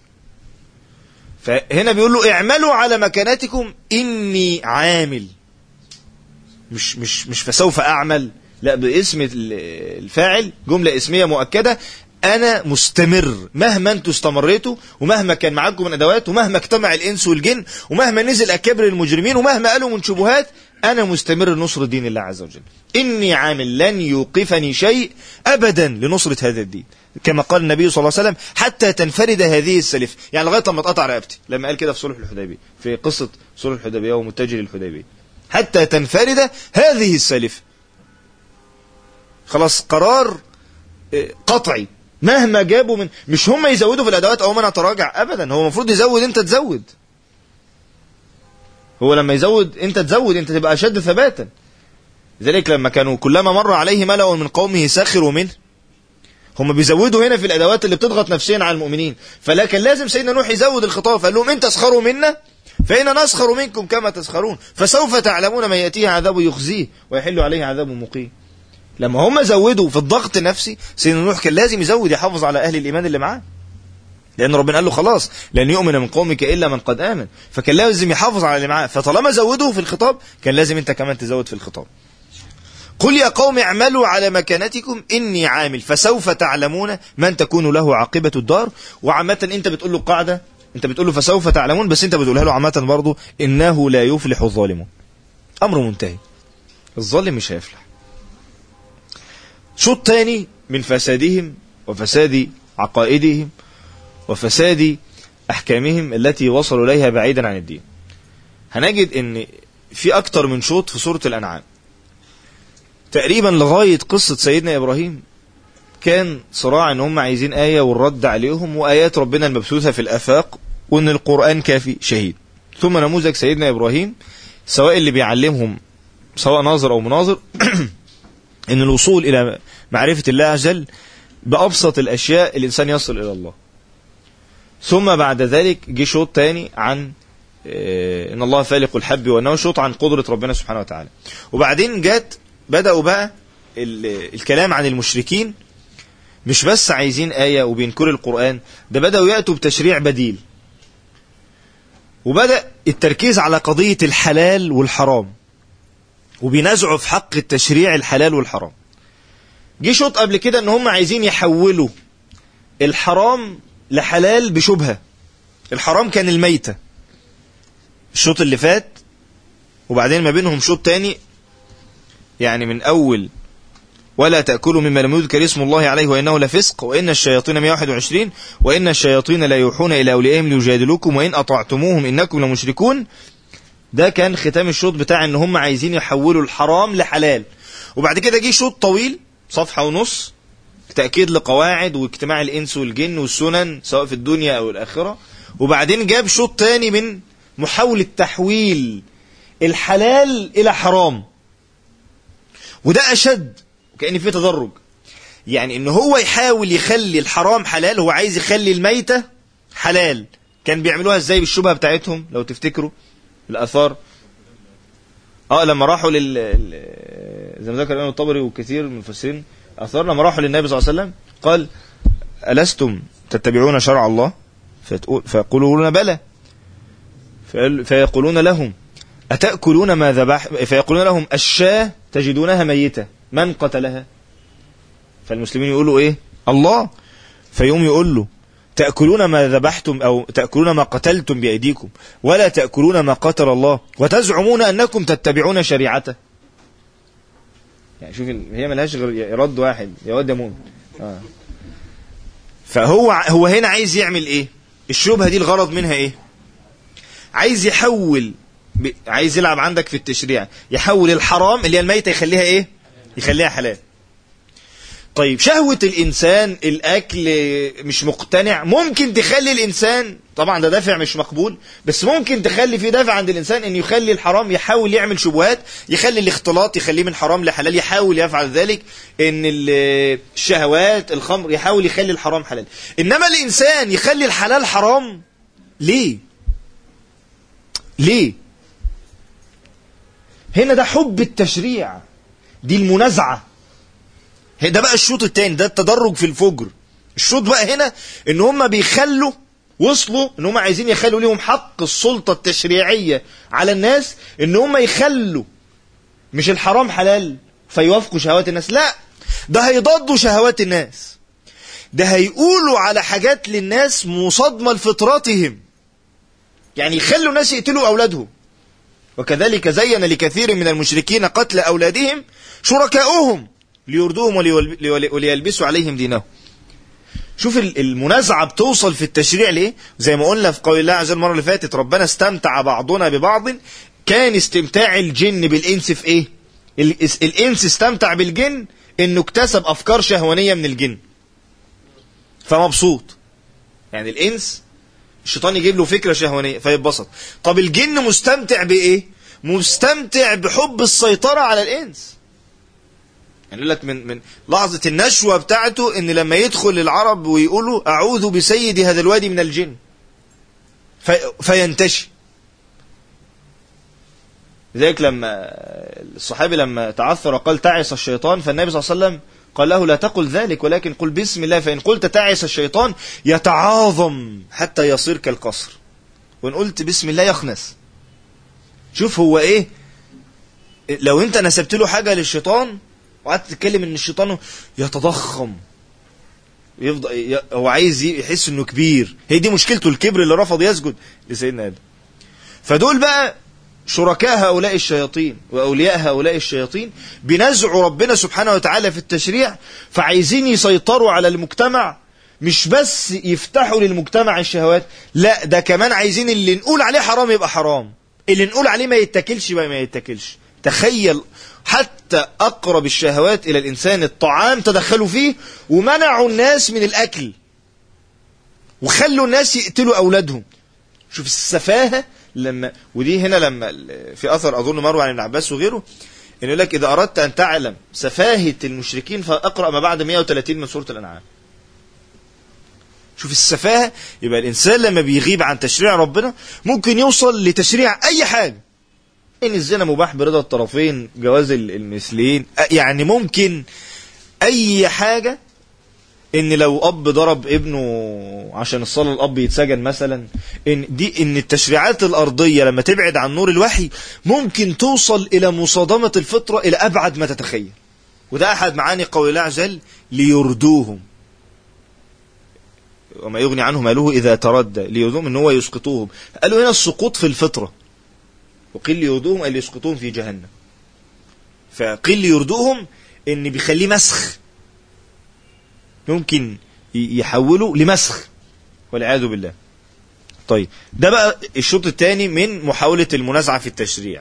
فهنا بيقول له اعملوا على مكانتكم اني عامل مش مش مش فسوف اعمل لا باسم ال- الفاعل جمله اسميه مؤكده انا مستمر مهما انتوا استمريتوا ومهما كان معاكم من ادوات ومهما اجتمع الانس والجن ومهما نزل اكابر المجرمين ومهما قالوا من شبهات انا مستمر لنصر دين الله عز وجل اني عامل لن يوقفني شيء ابدا لنصره هذا الدين كما قال النبي صلى الله عليه وسلم حتى تنفرد هذه السلف يعني لغايه لما اتقطع رقبتي لما قال كده في صلح الحديبيه في قصه صلح الحديبيه ومتجر الحديبيه حتى تنفرد هذه السالفة خلاص قرار آه، قطعي مهما جابوا من مش هم يزودوا في الادوات او من تراجع ابدا هو المفروض يزود انت تزود هو لما يزود انت تزود انت تبقى اشد ثباتا لذلك لما كانوا كلما مر عليه ملأ من قومه سخروا منه هم بيزودوا هنا في الادوات اللي بتضغط نفسيا على المؤمنين فلكن لازم سيدنا نوح يزود الخطاب فقال لهم ان تسخروا منا فإن نسخر منكم كما تسخرون فسوف تعلمون من يأتيه عذاب يخزيه ويحل عليه عذاب مقيم لما هم زودوا في الضغط النفسي سيدنا نوح كان لازم يزود يحافظ على أهل الإيمان اللي معاه لأن ربنا قال له خلاص لن يؤمن من قومك إلا من قد آمن فكان لازم يحافظ على اللي معاه فطالما زوده في الخطاب كان لازم أنت كمان تزود في الخطاب قل يا قوم اعملوا على مكانتكم إني عامل فسوف تعلمون من تكون له عاقبة الدار وعامة أنت بتقول له قاعدة أنت بتقول له فسوف تعلمون بس أنت بتقولها له عامة برضه إنه لا يفلح الظالمون أمر منتهي الظالم مش هيفلح شوط تاني من فسادهم وفساد عقائدهم وفساد أحكامهم التي وصلوا إليها بعيدا عن الدين هنجد أن في أكتر من شوط في سورة الأنعام تقريبا لغاية قصة سيدنا إبراهيم كان صراع ان هم عايزين آية والرد عليهم وآيات ربنا المبثوثة في الآفاق وان القرآن كافي شهيد ثم نموذج سيدنا إبراهيم سواء اللي بيعلمهم سواء ناظر أو مناظر ان الوصول إلى معرفة الله عز وجل بأبسط الأشياء الإنسان يصل إلى الله ثم بعد ذلك جه شوط تاني عن آه، ان الله فالق الحب والنوى شوط عن قدرة ربنا سبحانه وتعالى وبعدين جت بدأوا بقى ال- الكلام عن المشركين مش بس عايزين آية وبينكروا القرآن ده بدأوا يأتوا بتشريع بديل وبدأ التركيز على قضية الحلال والحرام وبينازعوا في حق التشريع الحلال والحرام جه شوط قبل كده ان هم عايزين يحولوا الحرام لحلال بشبهة الحرام كان الميتة الشوط اللي فات وبعدين ما بينهم شوط تاني يعني من أول ولا تأكلوا مما لم يذكر اسم الله عليه وإنه لفسق وإن الشياطين 121 وإن الشياطين لا يوحون إلى أوليائهم ليجادلوكم وإن أطعتموهم إنكم لمشركون ده كان ختام الشوط بتاع إن هم عايزين يحولوا الحرام لحلال وبعد كده جه شوط طويل صفحة ونص تأكيد لقواعد واجتماع الإنس والجن والسنن سواء في الدنيا أو الآخرة وبعدين جاب شوط تاني من محاولة تحويل الحلال إلى حرام وده أشد كأن في تدرج يعني ان هو يحاول يخلي الحرام حلال هو عايز يخلي الميتة حلال كان بيعملوها ازاي بالشبهة بتاعتهم لو تفتكروا الآثار اه لما راحوا لل ال- زي ما ذكر الإمام الطبري وكثير من المفسرين آثار لما راحوا للنبي صلى الله عليه وسلم قال ألستم تتبعون شرع الله فتقول فيقولون بلى فيقول- فيقولون لهم أتأكلون ما ذبح فيقولون لهم الشاة تجدونها ميتة من قتلها فالمسلمين يقولوا إيه الله فيوم يقول له تأكلون ما ذبحتم أو تأكلون ما قتلتم بأيديكم ولا تأكلون ما قتل الله وتزعمون أنكم تتبعون شريعته يعني شوف ال- هي ملهاش غير رد واحد يا واد يا مؤمن آه. فهو ع- هو هنا عايز يعمل ايه الشبهه دي الغرض منها ايه عايز يحول ب... عايز يلعب عندك في التشريع يحول الحرام اللي هي الميتة يخليها ايه يخليها حلال طيب شهوة الإنسان الأكل مش مقتنع ممكن تخلي الإنسان طبعا ده دافع مش مقبول بس ممكن تخلي في دافع عند الإنسان أن يخلي الحرام يحاول يعمل شبهات يخلي الاختلاط يخليه من حرام لحلال يحاول يفعل ذلك أن ال- الشهوات الخمر يحاول يخلي الحرام حلال إنما الإنسان يخلي الحلال حرام ليه ليه هنا ده حب التشريع دي المنازعة هي ده بقى الشوط التاني ده التدرج في الفجر الشوط بقى هنا ان هم بيخلوا وصلوا ان هم عايزين يخلوا ليهم حق السلطة التشريعية على الناس ان هم يخلوا مش الحرام حلال فيوافقوا شهوات الناس لا ده هيضادوا شهوات الناس ده هيقولوا على حاجات للناس مصادمة لفطرتهم يعني يخلوا الناس يقتلوا أولادهم وكذلك زين لكثير من المشركين قتل أولادهم شركاؤهم ليردوهم وليول- ولي- وليلبسوا عليهم دينهم شوف ال- المنازعة بتوصل في التشريع ليه زي ما قلنا في قول الله عز وجل المرة اللي فاتت ربنا استمتع بعضنا ببعض كان استمتاع الجن بالإنس في إيه ال- الإنس استمتع بالجن إنه اكتسب أفكار شهوانية من الجن فمبسوط يعني الإنس الشيطان يجيب له فكرة شهوانية فيتبسط طب الجن مستمتع بإيه مستمتع بحب السيطرة على الإنس يعني يقول لك من من لحظة النشوة بتاعته ان لما يدخل العرب ويقولوا اعوذ بسيد هذا الوادي من الجن في فينتشي لذلك لما الصحابي لما تعثر قال تعس الشيطان فالنبي صلى الله عليه وسلم قال له لا تقل ذلك ولكن قل بسم الله فإن قلت تعس الشيطان يتعاظم حتى يصير كالقصر وإن قلت بسم الله يخنس شوف هو إيه لو أنت نسبت له حاجة للشيطان وقعدت تتكلم ان الشيطان يتضخم يفضل ي- هو عايز ي- يحس انه كبير هي دي مشكلته الكبر اللي رفض يسجد لسيدنا ادم فدول بقى شركاء هؤلاء الشياطين واولياء هؤلاء الشياطين بنزعوا ربنا سبحانه وتعالى في التشريع فعايزين يسيطروا على المجتمع مش بس يفتحوا للمجتمع الشهوات لا ده كمان عايزين اللي نقول عليه حرام يبقى حرام اللي نقول عليه ما يتاكلش يبقى ما يتاكلش تخيل حتى أقرب الشهوات إلى الإنسان الطعام تدخلوا فيه ومنعوا الناس من الأكل وخلوا الناس يقتلوا أولادهم شوف السفاهة لما ودي هنا لما في أثر أظن مروي عن ابن عباس وغيره إنه يقول لك إذا أردت أن تعلم سفاهة المشركين فأقرأ ما بعد 130 من سورة الأنعام شوف السفاهة يبقى الإنسان لما بيغيب عن تشريع ربنا ممكن يوصل لتشريع أي حاجة ان الزنا مباح برضا الطرفين جواز ال- المثلين أ- يعني ممكن اي حاجة ان لو اب ضرب ابنه عشان الصلاة الاب يتسجن مثلا ان دي ان التشريعات الارضية لما تبعد عن نور الوحي ممكن توصل الى مصادمة الفطرة الى ابعد ما تتخيل وده احد معاني قول الله عز وجل ليردوهم وما يغني عنه ماله اذا تردى ليردوهم ان هو يسقطوهم قالوا هنا السقوط في الفطره وقيل يردوهم أن يسقطوهم في جهنم فقيل يردوهم ان بيخليه مسخ ممكن ي- يحوله لمسخ والعياذ بالله طيب ده بقى الشوط الثاني من محاولة المنازعة في التشريع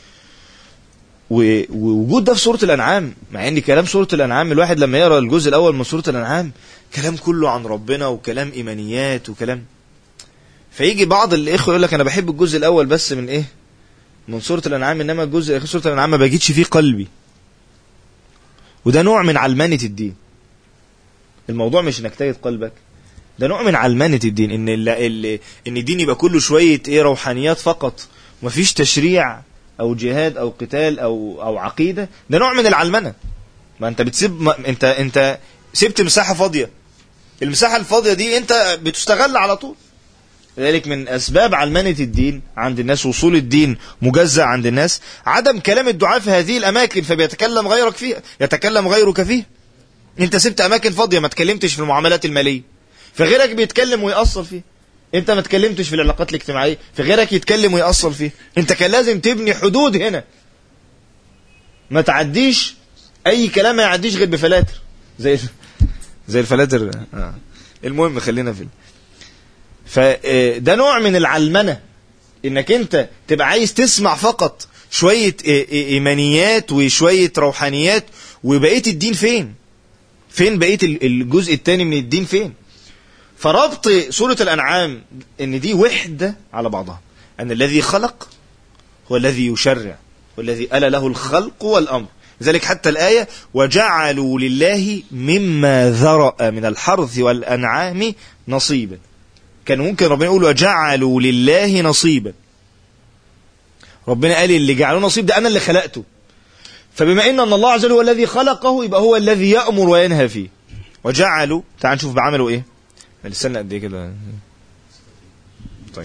و- ووجود ده في سورة الأنعام مع ان كلام سورة الأنعام الواحد لما يقرأ الجزء الأول من سورة الأنعام كلام كله عن ربنا وكلام إيمانيات وكلام فيجي بعض الإخوة يقول لك أنا بحب الجزء الأول بس من إيه من سورة الأنعام إنما الجزء الأخير سورة الأنعام ما بجيتش فيه قلبي وده نوع من علمانة الدين الموضوع مش انك تجد قلبك ده نوع من علمانة الدين ان ال ال ان الدين يبقى كله شوية ايه روحانيات فقط ومفيش تشريع او جهاد او قتال او او عقيدة ده نوع من العلمنة ما انت بتسيب ما انت انت سبت مساحة فاضية المساحة الفاضية دي انت بتستغل على طول لذلك من أسباب علمنة الدين عند الناس وصول الدين مجزأ عند الناس عدم كلام الدعاء في هذه الأماكن فبيتكلم غيرك فيها يتكلم غيرك فيها انت سبت أماكن فاضية ما تكلمتش في المعاملات المالية فغيرك بيتكلم ويأثر فيه انت ما تكلمتش في العلاقات الاجتماعية فغيرك يتكلم ويأثر فيه انت كان لازم تبني حدود هنا ما تعديش اي كلام ما يعديش غير بفلاتر زي زي الفلاتر آه. المهم خلينا في فده نوع من العلمنة انك انت تبقى عايز تسمع فقط شوية ايمانيات وشوية روحانيات وبقية الدين فين فين بقية الجزء الثاني من الدين فين فربط سورة الأنعام ان دي وحدة على بعضها أن الذي خلق هو الذي يشرع والذي ألا له الخلق والأمر لذلك حتى الآية وجعلوا لله مما ذرأ من الحرث والأنعام نصيبا كان ممكن ربنا يقول وجعلوا لله نصيبا ربنا قال اللي جعلوه نصيب ده أنا اللي خلقته فبما إن, أن الله عز وجل هو الذي خلقه يبقى هو الذي يأمر وينهى فيه وجعلوا تعال نشوف بعملوا إيه استنى قد إيه كده طيب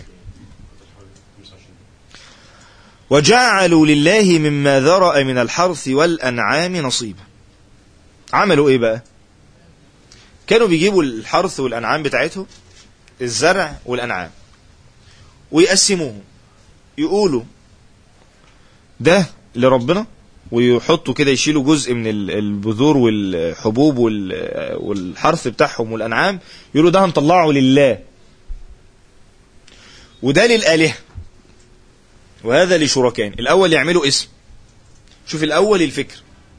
وجعلوا لله مما ذرأ من الحرث والأنعام نصيبا عملوا إيه بقى كانوا بيجيبوا الحرث والأنعام بتاعتهم الزرع والأنعام ويقسموهم يقولوا ده لربنا ويحطوا كده يشيلوا جزء من البذور والحبوب والحرث بتاعهم والأنعام يقولوا ده هنطلعه لله وده للآلهة وهذا لشركائهم الاول يعملوا اسم شوف الاول الفكر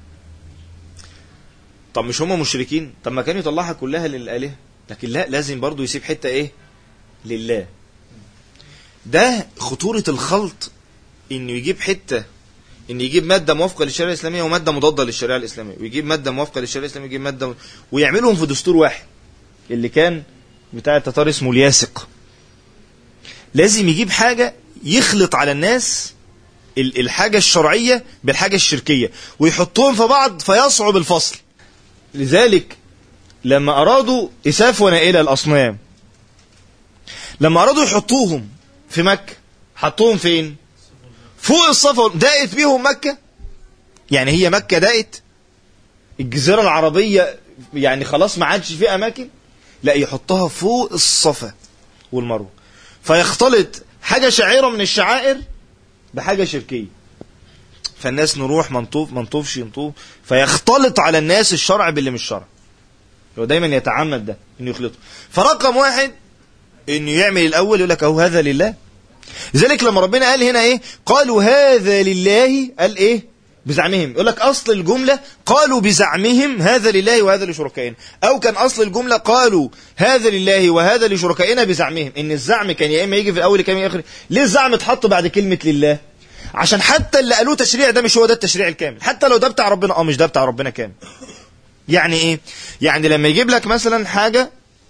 طب مش هم مشركين طب ما كانوا يطلعها كلها للآلهة لكن لا لازم برضو يسيب حتة ايه لله ده خطورة الخلط انه يجيب حتة ان يجيب مادة موافقة للشريعة الإسلامية ومادة مضادة للشريعة الإسلامية ويجيب مادة موافقة للشريعة الإسلامية ويجيب مادة م... ويعملهم في دستور واحد اللي كان بتاع التتار اسمه الياسق لازم يجيب حاجة يخلط على الناس ال- الحاجة الشرعية بالحاجة الشركية ويحطهم في بعض فيصعب الفصل لذلك لما أرادوا إساف ونائلة الأصنام لما أرادوا يحطوهم في مكة حطوهم فين فوق الصفا دقت بيهم مكة يعني هي مكة دقت الجزيرة العربية يعني خلاص ما عادش فيها أماكن لا يحطها فوق الصفا والمروة فيختلط حاجة شعيرة من الشعائر بحاجة شركية فالناس نروح منطوف منطوفش ينطوف فيختلط على الناس الشرع باللي مش شرع هو دايما يتعمد ده انه يخلطه فرقم واحد انه يعمل الاول يقول لك اهو هذا لله لذلك لما ربنا قال هنا ايه قالوا هذا لله قال ايه بزعمهم يقول لك اصل الجمله قالوا بزعمهم هذا لله وهذا لشركائنا او كان اصل الجمله قالوا هذا لله وهذا لشركائنا بزعمهم ان الزعم كان يا اما يجي في الاول يا اما يجي ليه الزعم اتحط بعد كلمه لله عشان حتى اللي قالوه تشريع ده مش هو ده التشريع الكامل حتى لو ده بتاع ربنا اه مش ده بتاع ربنا كامل يعني ايه يعني لما يجيب لك مثلا حاجه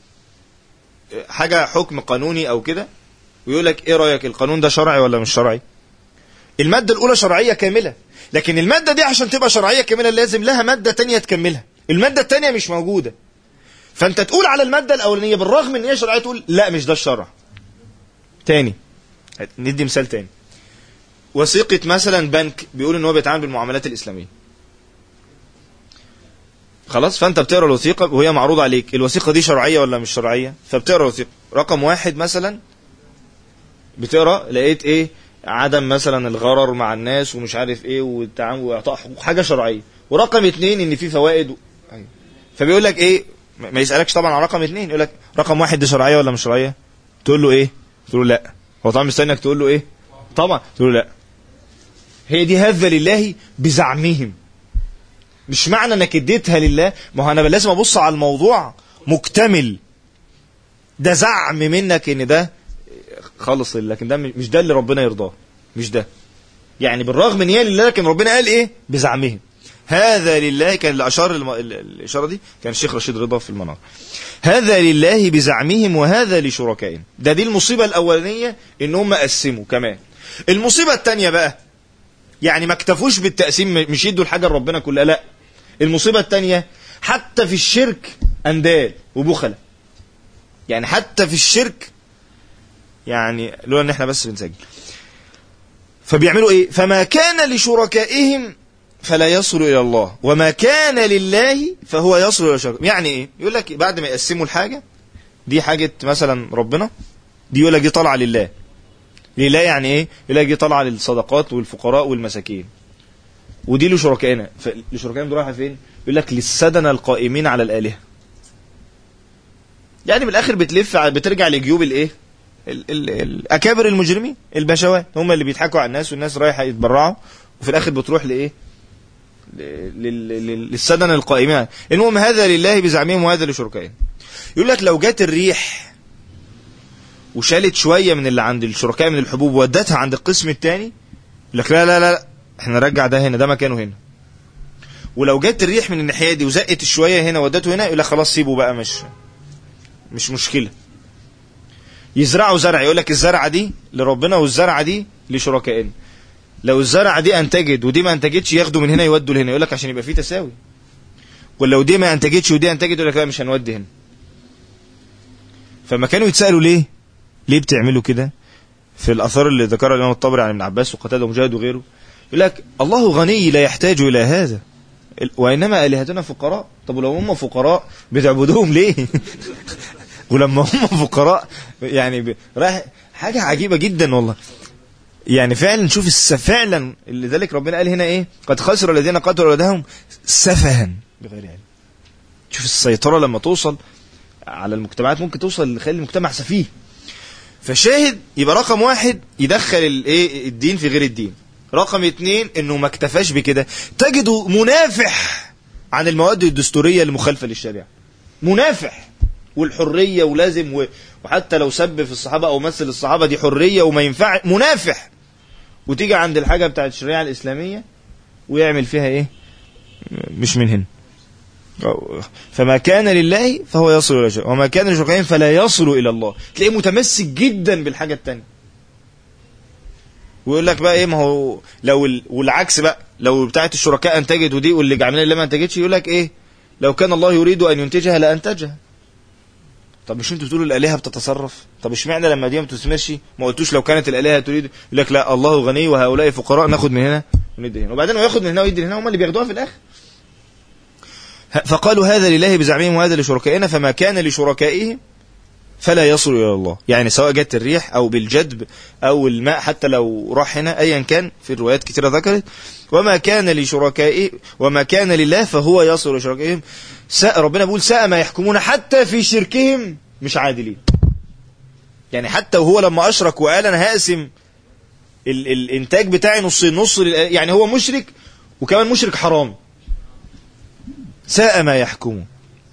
حاجه حكم قانوني او كده ويقول لك ايه رايك القانون ده شرعي ولا مش شرعي الماده الاولى شرعيه كامله لكن الماده دي عشان تبقى شرعيه كامله لازم لها ماده تانية تكملها الماده التانية مش موجوده فانت تقول على الماده الاولانيه بالرغم ان هي شرعيه تقول لا مش ده الشرع تاني ندي مثال تاني وثيقه مثلا بنك بيقول ان هو بيتعامل بالمعاملات الاسلاميه خلاص فانت بتقرا الوثيقه وهي معروضه عليك الوثيقه دي شرعيه ولا مش شرعيه فبتقرا الوثيقه رقم واحد مثلا بتقرا لقيت ايه عدم مثلا الغرر مع الناس ومش عارف ايه والتعامل واعطاء حقوق حاجه شرعيه ورقم اتنين ان في فوائد و... فبيقول لك ايه ما يسالكش طبعا على رقم اتنين يقول لك رقم واحد دي شرعيه ولا مش شرعيه تقول له ايه تقول له لا هو طبعا مستنيك تقول له ايه طبعا تقول له لا هي دي هذا لله بزعمهم مش معنى انك اديتها لله ما هو انا لازم ابص على الموضوع مكتمل ده زعم منك ان ده خالص لله لكن ده مش ده اللي ربنا يرضاه مش ده يعني بالرغم ان هي لله لكن ربنا قال ايه بزعمهم هذا لله كان اللي اشار الم... الاشاره دي كان الشيخ رشيد رضا في المنار هذا لله بزعمهم وهذا لشركائهم ده دي المصيبه الاولانيه ان هم قسموا كمان المصيبه الثانيه بقى يعني ما اكتفوش بالتقسيم مش يدوا الحاجه لربنا كلها لا المصيبه الثانيه حتى في الشرك اندال وبخله يعني حتى في الشرك يعني لولا ان احنا بس بنسجل فبيعملوا ايه فما كان لشركائهم فلا يصل الى الله وما كان لله فهو يصل الى شركائهم يعني ايه يقول لك بعد ما يقسموا الحاجه دي حاجه مثلا ربنا دي يقول لك دي طالعه لله لله يعني ايه يقول لك دي طالعه للصدقات والفقراء والمساكين ودي لشركائنا لشركائنا دول رايحه فين يقول لك للسدنه القائمين على الالهه يعني من الاخر بتلف بترجع لجيوب الايه ال ال الاكابر المجرمين البشوات هم اللي بيضحكوا على الناس والناس رايحه يتبرعوا وفي الاخر بتروح لايه للسدنه القائمين المهم هذا لله بزعمهم وهذا لشركائهم يقول لك لو جت الريح وشالت شويه من اللي عند الشركاء من الحبوب وودتها عند القسم الثاني يقول لك لا لا لا احنا نرجع ده هنا ده مكانه هنا ولو جت الريح من الناحيه دي وزقت شويه هنا ودته هنا يقول لك خلاص سيبه بقى مش مش مشكله يزرعوا زرع يقول لك الزرعه دي لربنا والزرعه دي لشركائنا لو الزرعه دي انتجت ودي ما انتجتش ياخدوا من هنا يودوا لهنا يقول لك عشان يبقى في تساوي ولو دي ما انتجتش ودي انتجت يقول لك لا مش هنودي هنا فما كانوا يتسالوا ليه ليه بتعملوا كده في الاثار اللي ذكرها الامام الطبري عن ابن عباس وقتاده ومجاهد وغيره يقول لك الله غني لا يحتاج الى هذا وانما الهتنا فقراء طب ولو هم فقراء بتعبدوهم ليه ولما هم فقراء يعني ب... رايح حاجه عجيبه جدا والله يعني فعلا شوف الس... فعلا لذلك ربنا قال هنا ايه قد خسر الذين قتلوا اولادهم سفها بغير علم شوف السيطره لما توصل على المجتمعات ممكن توصل لخلي المجتمع سفيه فشاهد يبقى رقم واحد يدخل الايه الدين في غير الدين رقم اتنين انه ما اكتفاش بكده تجده منافح عن المواد الدستوريه المخالفه للشريعه منافح والحريه ولازم و... وحتى لو سب في الصحابه او مثل الصحابه دي حريه وما ينفع منافح وتيجي عند الحاجه بتاعت الشريعه الاسلاميه ويعمل فيها ايه مش من هنا فما كان لله فهو يصل الى شيء وما كان لشركائهم فلا يصل الى الله تلاقيه متمسك جدا بالحاجه الثانيه ويقول لك بقى ايه ما هو لو ال... والعكس بقى لو بتاعت الشركاء انتجت ودي واللي عاملين اللي ما انتجتش يقول لك ايه لو كان الله يريد ان ينتجها لانتجها طب مش انتوا بتقولوا الالهه بتتصرف طب اشمعنى لما دي ما بتثمرش ما قلتوش لو كانت الالهه تريد يقول لك لا الله غني وهؤلاء فقراء ناخد من هنا وندي هنا وبعدين هو ياخد من هنا ويدي هنا هم اللي بياخدوها في الاخر فقالوا هذا لله بزعمهم وهذا لشركائنا فما كان لشركائهم فلا يصل الى الله يعني سواء جت الريح او بالجدب او الماء حتى لو راح هنا ايا كان في الروايات كثيره ذكرت وما كان لشركائه وما كان لله فهو يصل لشركائهم ساء ربنا بيقول ساء ما يحكمون حتى في شركهم مش عادلين يعني حتى وهو لما اشرك وقال انا هقسم ال الانتاج بتاعي نص نص يعني هو مشرك وكمان مشرك حرام ساء ما يحكمون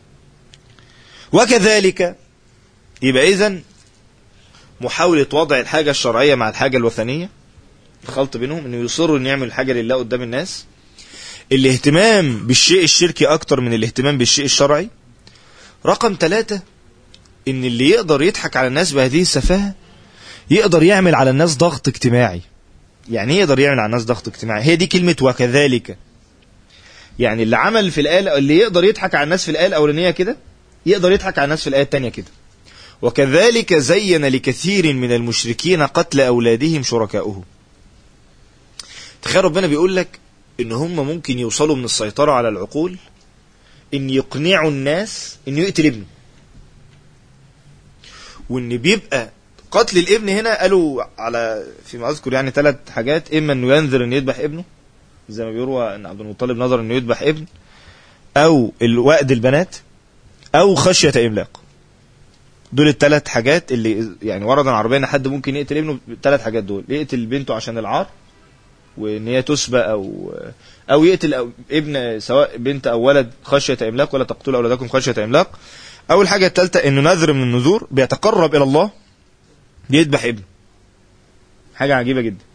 وكذلك يبقى اذا محاولة وضع الحاجة الشرعية مع الحاجة الوثنية الخلط بينهم انه يصروا ان يعمل الحاجة لله قدام الناس الاهتمام بالشيء الشركي اكتر من الاهتمام بالشيء الشرعي رقم ثلاثة ان اللي يقدر يضحك على الناس بهذه السفاهة يقدر يعمل على الناس ضغط اجتماعي يعني يقدر يعمل على الناس ضغط اجتماعي هي دي كلمة وكذلك يعني اللي عمل في الآية اللي يقدر يضحك على الناس في الآية الأولانية كده يقدر يضحك على الناس في الآية الثانية كده وكذلك زين لكثير من المشركين قتل أولادهم شركاؤهم تخيل ربنا بيقول لك ان هم ممكن يوصلوا من السيطرة على العقول ان يقنعوا الناس انه يقتل ابنه وان بيبقى قتل الابن هنا قالوا على فيما اذكر يعني ثلاث حاجات اما انه ينذر انه يذبح ابنه زي ما بيروى ان عبد المطلب نظر انه يذبح ابن او الوأد البنات او خشية املاق دول الثلاث حاجات اللي يعني وردا عربيا ان حد ممكن يقتل ابنه الثلاث حاجات دول يقتل بنته عشان العار وان هي تسبى او او يقتل أو ابن سواء بنت او ولد خشيه املاق ولا تقتلوا اولادكم خشيه املاق او الحاجه الثالثه انه نذر من النذور بيتقرب الى الله بيذبح ابنه حاجه عجيبه جدا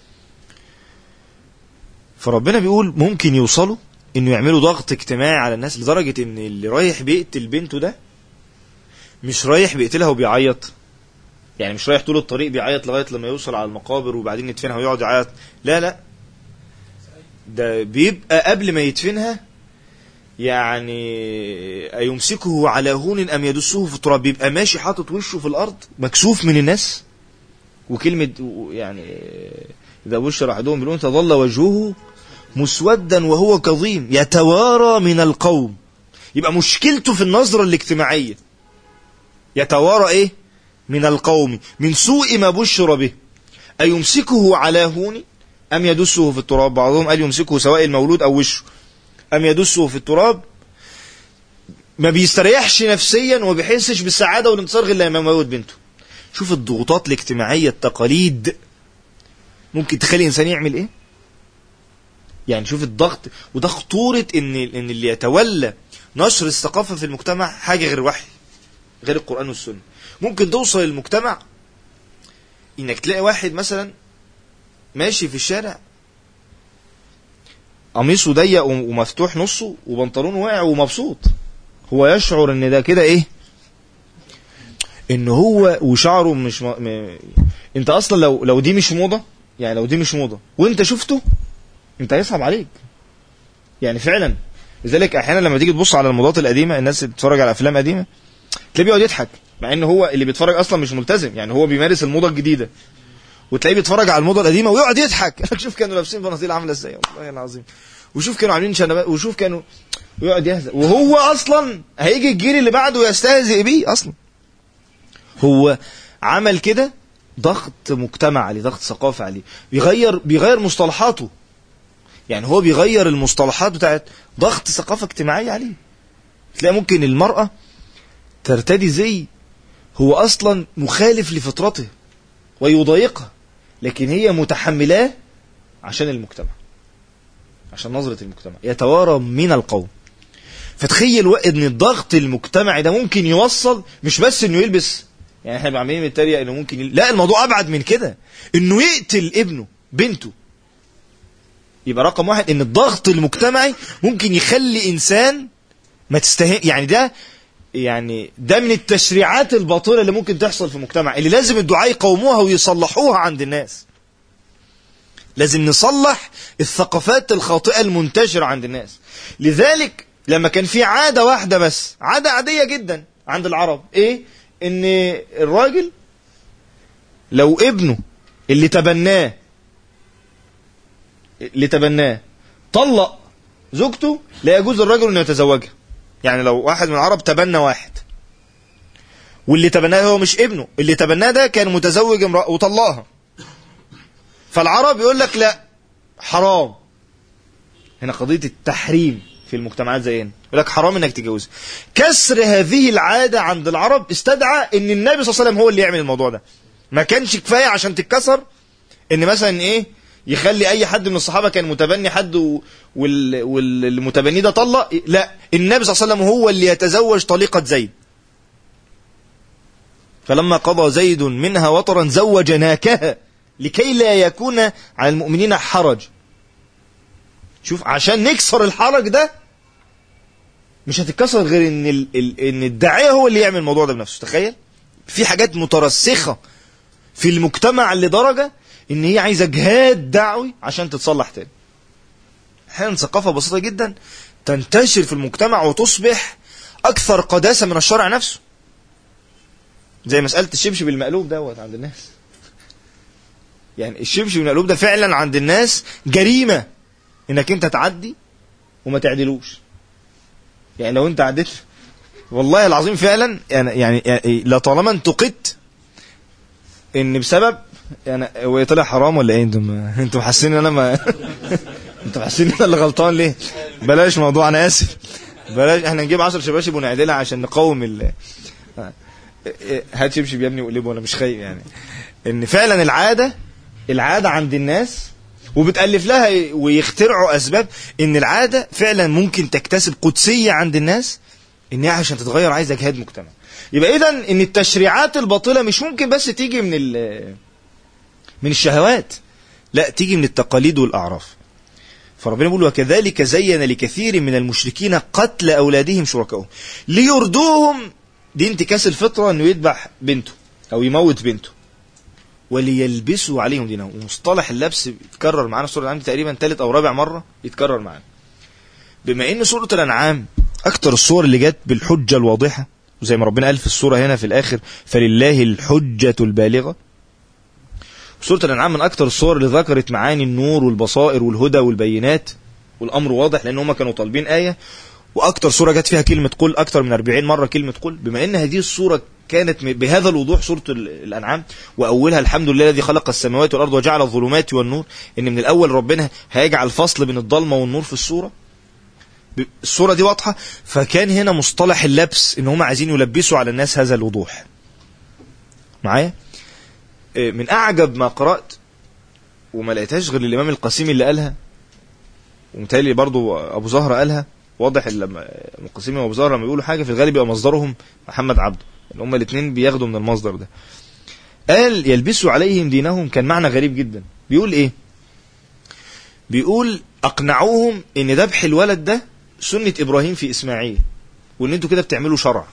فربنا بيقول ممكن يوصلوا انه يعملوا ضغط اجتماعي على الناس لدرجه ان اللي رايح بيقتل بنته ده مش رايح بيقتلها وبيعيط يعني مش رايح طول الطريق بيعيط لغايه لما يوصل على المقابر وبعدين يدفنها ويقعد يعيط لا لا ده بيبقى قبل ما يدفنها يعني أيمسكه على هون أم يدسه في التراب بيبقى ماشي حاطط وشه في الأرض مكسوف من الناس وكلمة يعني إذا بشر أحدهم بالأنثى ظل وجهه مسودا وهو كظيم يتوارى من القوم يبقى مشكلته في النظرة الاجتماعية يتوارى إيه من القوم من سوء ما بشر به أيمسكه على هون أم يدسه في التراب بعضهم قال يمسكه سواء المولود أو وشه أم يدسه في التراب ما بيستريحش نفسيا وما بيحسش بالسعادة والانتصار غير لما يموت بنته شوف الضغوطات الاجتماعية التقاليد ممكن تخلي إنسان يعمل إيه يعني شوف الضغط وده خطورة إن إن اللي يتولى نشر الثقافة في المجتمع حاجة غير وحي غير القرآن والسنة ممكن توصل المجتمع انك تلاقي واحد مثلا ماشي في الشارع قميصه ضيق ومفتوح نصه وبنطلونه واقع ومبسوط هو يشعر ان ده كده ايه ان هو وشعره مش م... م... انت اصلا لو لو دي مش موضه يعني لو دي مش موضه وانت شفته انت هيصعب عليك يعني فعلا لذلك احيانا لما تيجي تبص على الموضات القديمه الناس اللي بتتفرج على افلام قديمه تلاقيه بيقعد يضحك مع ان هو اللي بيتفرج اصلا مش ملتزم يعني هو بيمارس الموضه الجديده وتلاقيه بيتفرج على الموضه القديمه ويقعد يضحك شوف كانوا لابسين بناطيل عامله ازاي والله العظيم وشوف كانوا عاملين شنبات وشوف كانوا ويقعد يهزأ وهو اصلا هيجي الجيل اللي بعده يستهزئ بيه اصلا هو عمل كده ضغط مجتمع عليه ضغط ثقافي عليه بيغير بيغير مصطلحاته يعني هو بيغير المصطلحات بتاعت ضغط ثقافه اجتماعيه عليه تلاقي ممكن المراه ترتدي زي هو أصلا مخالف لفطرته ويضايقها لكن هي متحملاه عشان المجتمع عشان نظرة المجتمع يتوارى من القوم فتخيل ان الضغط المجتمعي ده ممكن يوصل مش بس انه يلبس يعني احنا عاملين نتريق انه ممكن يل... لا الموضوع ابعد من كده انه يقتل ابنه بنته يبقى رقم واحد ان الضغط المجتمعي ممكن يخلي انسان ما تستهين يعني ده يعني ده من التشريعات الباطله اللي ممكن تحصل في المجتمع اللي لازم الدعاء يقوموها ويصلحوها عند الناس لازم نصلح الثقافات الخاطئه المنتشره عند الناس لذلك لما كان في عاده واحده بس عاده عاديه جدا عند العرب ايه ان الراجل لو ابنه اللي تبناه اللي تبناه طلق زوجته لا يجوز للرجل انه يتزوجها يعني لو واحد من العرب تبنى واحد واللي تبناه هو مش ابنه اللي تبناه ده كان متزوج امرأة وطلقها فالعرب يقول لك لا حرام هنا قضية التحريم في المجتمعات زينا يقول لك حرام انك تتجوز كسر هذه العادة عند العرب استدعى ان النبي صلى الله عليه وسلم هو اللي يعمل الموضوع ده ما كانش كفاية عشان تتكسر ان مثلا ايه يخلي اي حد من الصحابه كان متبني حد و... وال... والمتبني ده طلق لا النبي صلى الله عليه وسلم هو اللي يتزوج طليقه زيد فلما قضى زيد منها وطرا زوجناكها لكي لا يكون على المؤمنين حرج شوف عشان نكسر الحرج ده مش هتتكسر غير ان ال... ال... ان الداعيه هو اللي يعمل الموضوع ده بنفسه تخيل في حاجات مترسخه في المجتمع لدرجه ان هي عايزه جهاد دعوي عشان تتصلح تاني احيانا ثقافه بسيطه جدا تنتشر في المجتمع وتصبح اكثر قداسه من الشرع نفسه زي مساله الشبشب المقلوب دوت عند الناس يعني الشبشب المقلوب ده فعلا عند الناس جريمه انك انت تعدي وما تعدلوش يعني لو انت عديت والله العظيم فعلا يعني يعني لطالما انتقدت ان بسبب يعني هو طلع حرام ولا ايه انتم انتم حاسين ان انا ما انتم حاسين ان انا اللي غلطان ليه بلاش موضوع انا اسف بلاش احنا نجيب 10 شباشب ونعدلها عشان نقوم ال هات شبشب يا ابني وقلبه وانا مش خايف يعني ان فعلا العاده العاده عند الناس وبتالف لها ويخترعوا اسباب ان العاده فعلا ممكن تكتسب قدسيه عند الناس ان هي عشان تتغير عايزه جهاد مجتمع يبقى اذا ان التشريعات الباطله مش ممكن بس تيجي من من الشهوات لا تيجي من التقاليد والاعراف فربنا بيقول وكذلك زين لكثير من المشركين قتل اولادهم شركائهم ليردوهم دي انتكاس الفطره انه يذبح بنته او يموت بنته وليلبسوا عليهم دينهم ومصطلح اللبس يتكرر معانا في سوره الانعام تقريبا ثالث او رابع مره يتكرر معانا بما ان سوره الانعام اكتر الصور اللي جت بالحجه الواضحه وزي ما ربنا قال في السوره هنا في الاخر فلله الحجه البالغه سورة الأنعام من أكثر الصور اللي ذكرت معاني النور والبصائر والهدى والبينات والأمر واضح لأن هم كانوا طالبين آية وأكثر سورة جت فيها كلمة قل أكثر من 40 مرة كلمة قل بما أن هذه السورة كانت بهذا الوضوح سورة الأنعام وأولها الحمد لله الذي خلق السماوات والأرض وجعل الظلمات والنور إن من الأول ربنا هيجعل فصل بين الضلمة والنور في السورة الصورة دي واضحة فكان هنا مصطلح اللبس إن هم عايزين يلبسوا على الناس هذا الوضوح معايا من أعجب ما قرأت وما لقيتهاش غير الإمام القاسمي اللي قالها ومتهيألي برضو أبو زهرة قالها واضح لما القاسمي وأبو زهرة لما بيقولوا حاجة في الغالب يبقى مصدرهم محمد عبده اللي هما الاثنين بياخدوا من المصدر ده قال يلبسوا عليهم دينهم كان معنى غريب جدا بيقول إيه بيقول أقنعوهم إن ذبح الولد ده سنة إبراهيم في إسماعيل وإن أنتوا كده بتعملوا شرع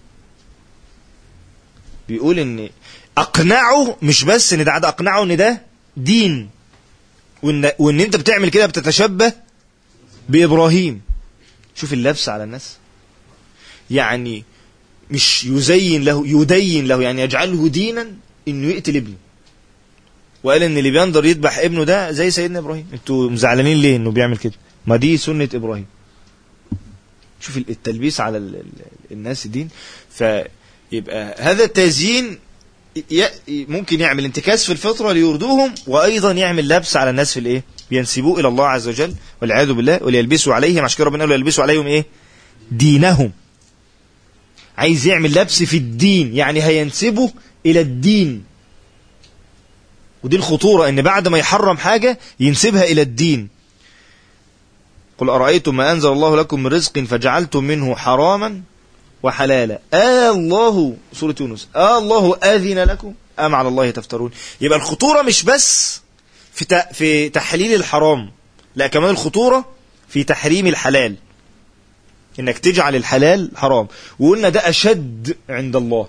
بيقول إن اقنعه مش بس ان ده عاد اقنعه ان ده دين وان وان انت بتعمل كده بتتشبه بابراهيم شوف اللبس على الناس يعني مش يزين له يدين له يعني يجعله دينا انه يقتل ابنه وقال ان اللي بينظر يذبح ابنه ده زي سيدنا ابراهيم انتوا مزعلانين ليه انه بيعمل كده ما دي سنه ابراهيم شوف التلبيس على ال ال الناس الدين فيبقى هذا التزيين ممكن يعمل انتكاس في الفطرة ليردوهم وأيضا يعمل لبس على الناس في الإيه ينسبوه إلى الله عز وجل والعياذ بالله وليلبسوا عليهم عشان كده ربنا قال يلبسوا عليهم إيه دينهم عايز يعمل لبس في الدين يعني هينسبه الى الدين ودي الخطورة ان بعد ما يحرم حاجة ينسبها الى الدين قل أرأيتم ما أنزل الله لكم من رزق فجعلتم منه حراما وحلالا آه الله سورة يونس آه الله آذن لكم أم على الله تفترون يبقى الخطورة مش بس في ت- في تحليل الحرام لا كمان الخطورة في تحريم الحلال انك تجعل الحلال حرام وقلنا ده اشد عند الله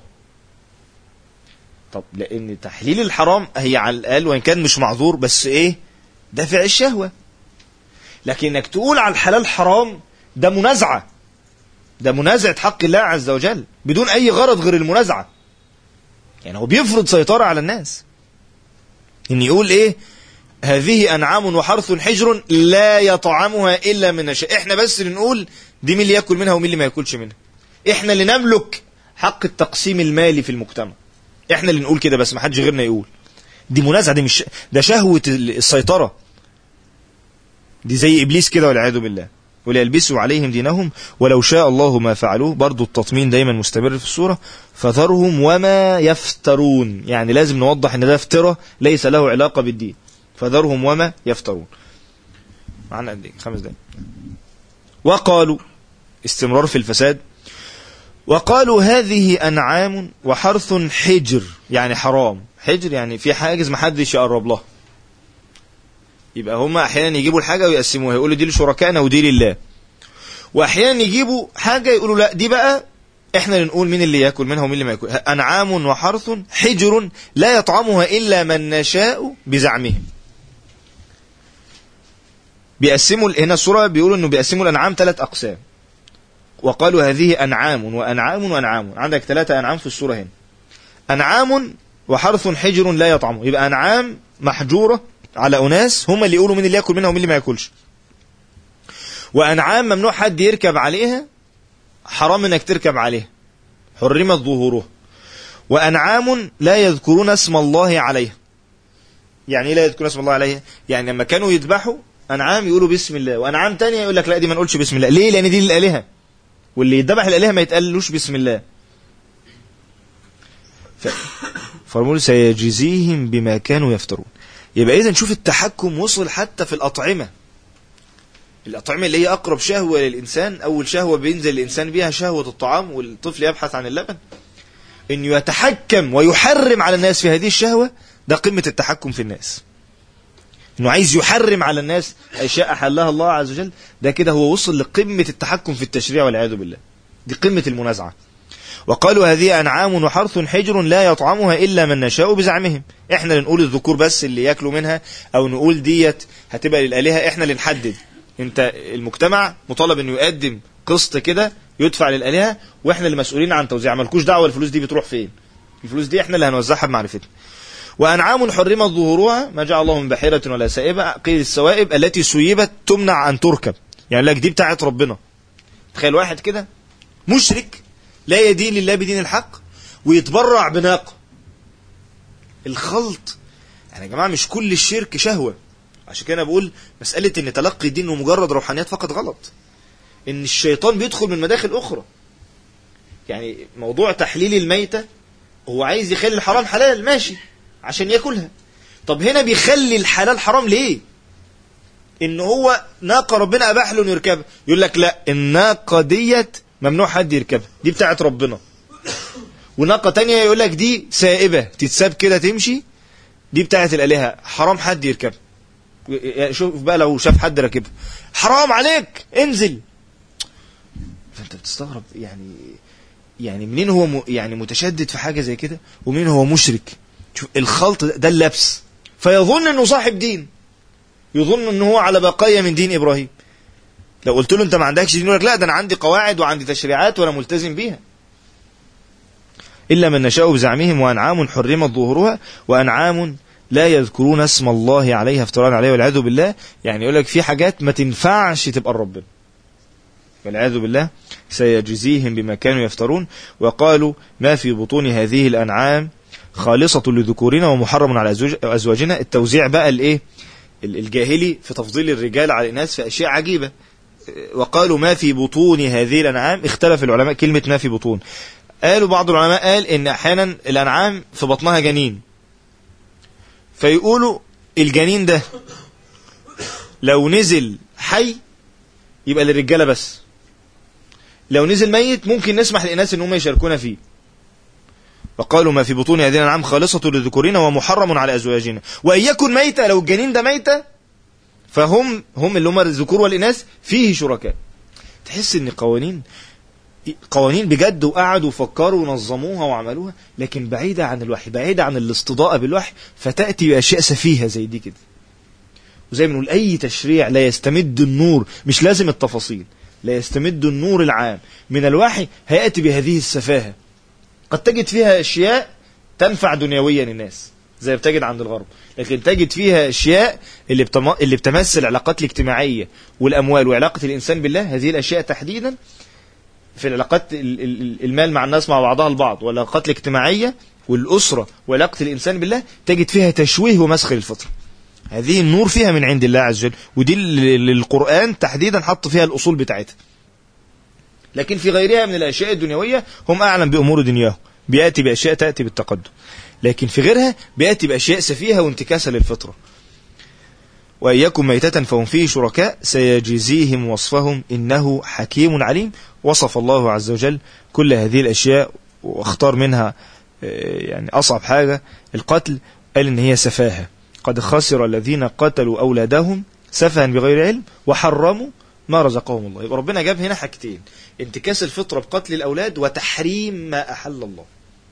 طب لان تحليل الحرام هي على الاقل وان كان مش معذور بس ايه دافع الشهوه لكن انك تقول على الحلال حرام ده منازعه ده منازعه حق الله عز وجل بدون اي غرض غير المنازعه يعني هو بيفرض سيطره على الناس ان يقول ايه هذه انعام وحرث حجر لا يطعمها الا من نشاء احنا بس اللي نقول دي مين اللي ياكل منها ومين اللي ما ياكلش منها احنا اللي نملك حق التقسيم المالي في المجتمع احنا اللي نقول كده بس ما حدش غيرنا يقول دي منازعه دي مش ده شهوه السيطره دي زي ابليس كده والعياذ بالله وليلبسوا عليهم دينهم ولو شاء الله ما فعلوه برضو التطمين دايما مستمر في السورة فذرهم وما يفترون يعني لازم نوضح ان ده افترى ليس له علاقة بالدين فذرهم وما يفترون معنا قد ايه خمس دقايق وقالوا استمرار في الفساد وقالوا هذه أنعام وحرث حجر يعني حرام حجر يعني في حاجز محدش يقرب لها يبقى هم احيانا يجيبوا الحاجه ويقسموها يقولوا دي لشركائنا ودي لله واحيانا يجيبوا حاجه يقولوا لا دي بقى احنا اللي نقول مين اللي ياكل منها ومين اللي ما ياكل انعام وحرث حجر لا يطعمها الا من نشاء بزعمهم بيقسموا هنا السوره بيقولوا انه بيقسموا الانعام ثلاث اقسام وقالوا هذه انعام وانعام وانعام عندك ثلاثه انعام في السوره هنا انعام وحرث حجر لا يطعمه يبقى انعام محجوره على أناس هم اللي يقولوا مين اللي ياكل منها ومين اللي ما ياكلش وأنعام ممنوع حد يركب عليها حرام انك تركب عليها حرمت ظهورها وأنعام لا يذكرون اسم الله عليها يعني ايه لا يذكرون اسم الله عليها يعني لما كانوا يذبحوا أنعام يقولوا بسم الله وأنعام تانية يقول لك لا دي ما نقولش بسم الله ليه لأن دي للآلهة واللي يذبح الآلهة ما يتقالوش بسم الله ف... فرمول سيجزيهم بما كانوا يفترون يبقى اذا نشوف التحكم وصل حتى في الأطعمة الأطعمة اللي هي أقرب شهوة للإنسان أول شهوة بينزل الإنسان بيها شهوة الطعام والطفل يبحث عن اللبن إنه يتحكم ويحرم على الناس في هذه الشهوة ده قمة التحكم في الناس إنه عايز يحرم على الناس أشياء أحلها الله عز وجل ده كده هو وصل لقمة التحكم في التشريع والعياذ بالله دي قمة المنازعة وقالوا هذه أنعام وحرث حجر لا يطعمها إلا من نشاء بزعمهم احنا اللي نقول الذكور بس اللي ياكلوا منها أو نقول ديت هتبقى للآلهة احنا اللي نحدد انت المجتمع مطالب انه يقدم قسط كده يدفع للآلهة واحنا اللي مسؤولين عن توزيعها مالكوش دعوة الفلوس دي بتروح فين الفلوس دي احنا اللي هنوزعها بمعرفتنا وأنعام حرمت ظهورها ما جعل الله من بحيرة ولا سائبة قيل السوائب التي سيبت تمنع أن تركب يعني لك دي بتاعت ربنا تخيل واحد كده مشرك لا يدين لله بدين الحق ويتبرع بناقة الخلط يعني يا جماعة مش كل الشرك شهوة عشان كده بقول مسألة ان تلقي الدين ومجرد روحانيات فقط غلط ان الشيطان بيدخل من مداخل اخرى يعني موضوع تحليل الميتة هو عايز يخلي الحرام حلال ماشي عشان ياكلها طب هنا بيخلي الحلال حرام ليه ان هو ناقة ربنا اباح له انه يركبها يقول لك لا الناقة ديت ممنوع حد يركبها دي بتاعت ربنا وناقة تانية يقول لك دي سائبة تتساب كده تمشي دي بتاعت الآلهة حرام حد يركبها شوف بقى لو شاف حد راكبها حرام عليك انزل فانت بتستغرب يعني يعني منين هو م... يعني متشدد في حاجة زي كده ومنين هو مشرك شوف الخلط ده, ده اللبس فيظن انه صاحب دين يظن انه هو على بقايا من دين ابراهيم لو قلت له انت ما عندكش دين يقول لك لا ده انا عندي قواعد وعندي تشريعات وانا ملتزم بيها الا من نشاء بزعمهم وانعام حرمت ظهورها وانعام لا يذكرون اسم الله عليها افتراء عليه والعياذ بالله يعني يقول لك في حاجات ما تنفعش تبقى ربنا والعياذ بالله سيجزيهم بما كانوا يفترون وقالوا ما في بطون هذه الانعام خالصة لذكورنا ومحرم على أزواجنا التوزيع بقى الايه الجاهلي في تفضيل الرجال على الناس في اشياء عجيبه وقالوا ما في بطون هذه الأنعام اختلف العلماء كلمة ما في بطون قالوا بعض العلماء قال إن أحيانا الأنعام في بطنها جنين فيقولوا الجنين ده لو نزل حي يبقى للرجالة بس لو نزل ميت ممكن نسمح للناس ان هم يشاركونا فيه وقالوا ما في بطون هذه الانعام خالصة لذكورنا ومحرم على ازواجنا وان يكن ميتة لو الجنين ده ميتة فهم هم اللي هم الذكور والاناث فيه شركاء تحس ان قوانين قوانين بجد وقعدوا وفكروا ونظموها وعملوها لكن بعيدة عن الوحي بعيدة عن الاستضاءة بالوحي فتأتي بأشياء سفيهة زي دي كده وزي ما نقول أي تشريع لا يستمد النور مش لازم التفاصيل لا يستمد النور العام من الوحي هيأتي بهذه السفاهة قد تجد فيها أشياء تنفع دنيويا الناس زي بتجد عند الغرب لكن تجد فيها أشياء اللي, بتم... اللي بتمثل العلاقات الاجتماعية والأموال وعلاقة الإنسان بالله هذه الأشياء تحديدا في العلاقات ال- ال- المال مع الناس مع بعضها البعض والعلاقات الاجتماعية والأسرة وعلاقة الإنسان بالله تجد فيها تشويه ومسخ للفطرة هذه النور فيها من عند الله عز وجل ودي اللي القرآن تحديدا حط فيها الأصول بتاعتها لكن في غيرها من الأشياء الدنيوية هم أعلم بأمور دنياهم بيأتي بأشياء تأتي بالتقدم لكن في غيرها بيأتي بأشياء سفيهة وانتكاسة للفطرة وإن يكن ميتة فهم فيه شركاء سيجزيهم وصفهم إنه حكيم عليم وصف الله عز وجل كل هذه الأشياء واختار منها آه، يعني أصعب حاجة القتل قال إن هي سفاهة قد خسر الذين قتلوا أولادهم سفها بغير علم وحرموا ما رزقهم الله يبقى ربنا جاب هنا حاجتين انتكاس الفطرة بقتل الأولاد وتحريم ما أحل الله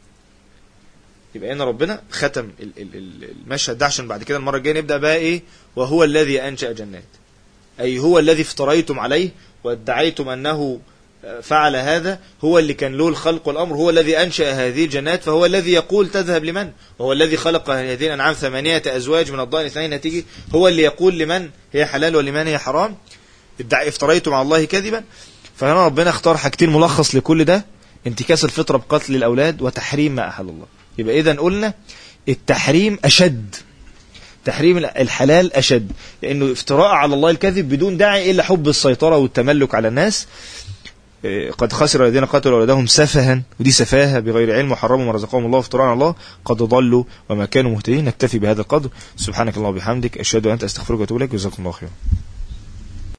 يبقى هنا ربنا ختم ال- ال- ال- المشهد ده عشان بعد كده المرة الجاية نبدأ بقى إيه وهو الذي أنشأ جنات أي هو الذي افتريتم عليه وادعيتم أنه فعل هذا هو اللي كان له الخلق والأمر هو الذي أنشأ هذه الجنات فهو الذي يقول تذهب لمن وهو الذي خلق هذه الأنعام ثمانية أزواج من الضأن اثنين هتيجي هو اللي يقول لمن هي حلال ولمن هي حرام ادعي افتريتم على الله كذبا فهنا ربنا اختار حاجتين ملخص لكل ده انتكاس الفطرة بقتل الأولاد وتحريم ما أحل الله يبقى إذا قلنا التحريم أشد تحريم الحلال أشد لأنه افتراء على الله الكذب بدون داعي إلا حب السيطرة والتملك على الناس إيه، قد خسر الذين قتلوا أولادهم سفها ودي سفاهة بغير علم وحرموا ما رزقهم الله افتراء على الله قد ضلوا وما كانوا مهتدين نكتفي بهذا القدر سبحانك اللهم وبحمدك أشهد أن أنت أستغفرك وأتوب إليك جزاكم الله خيرا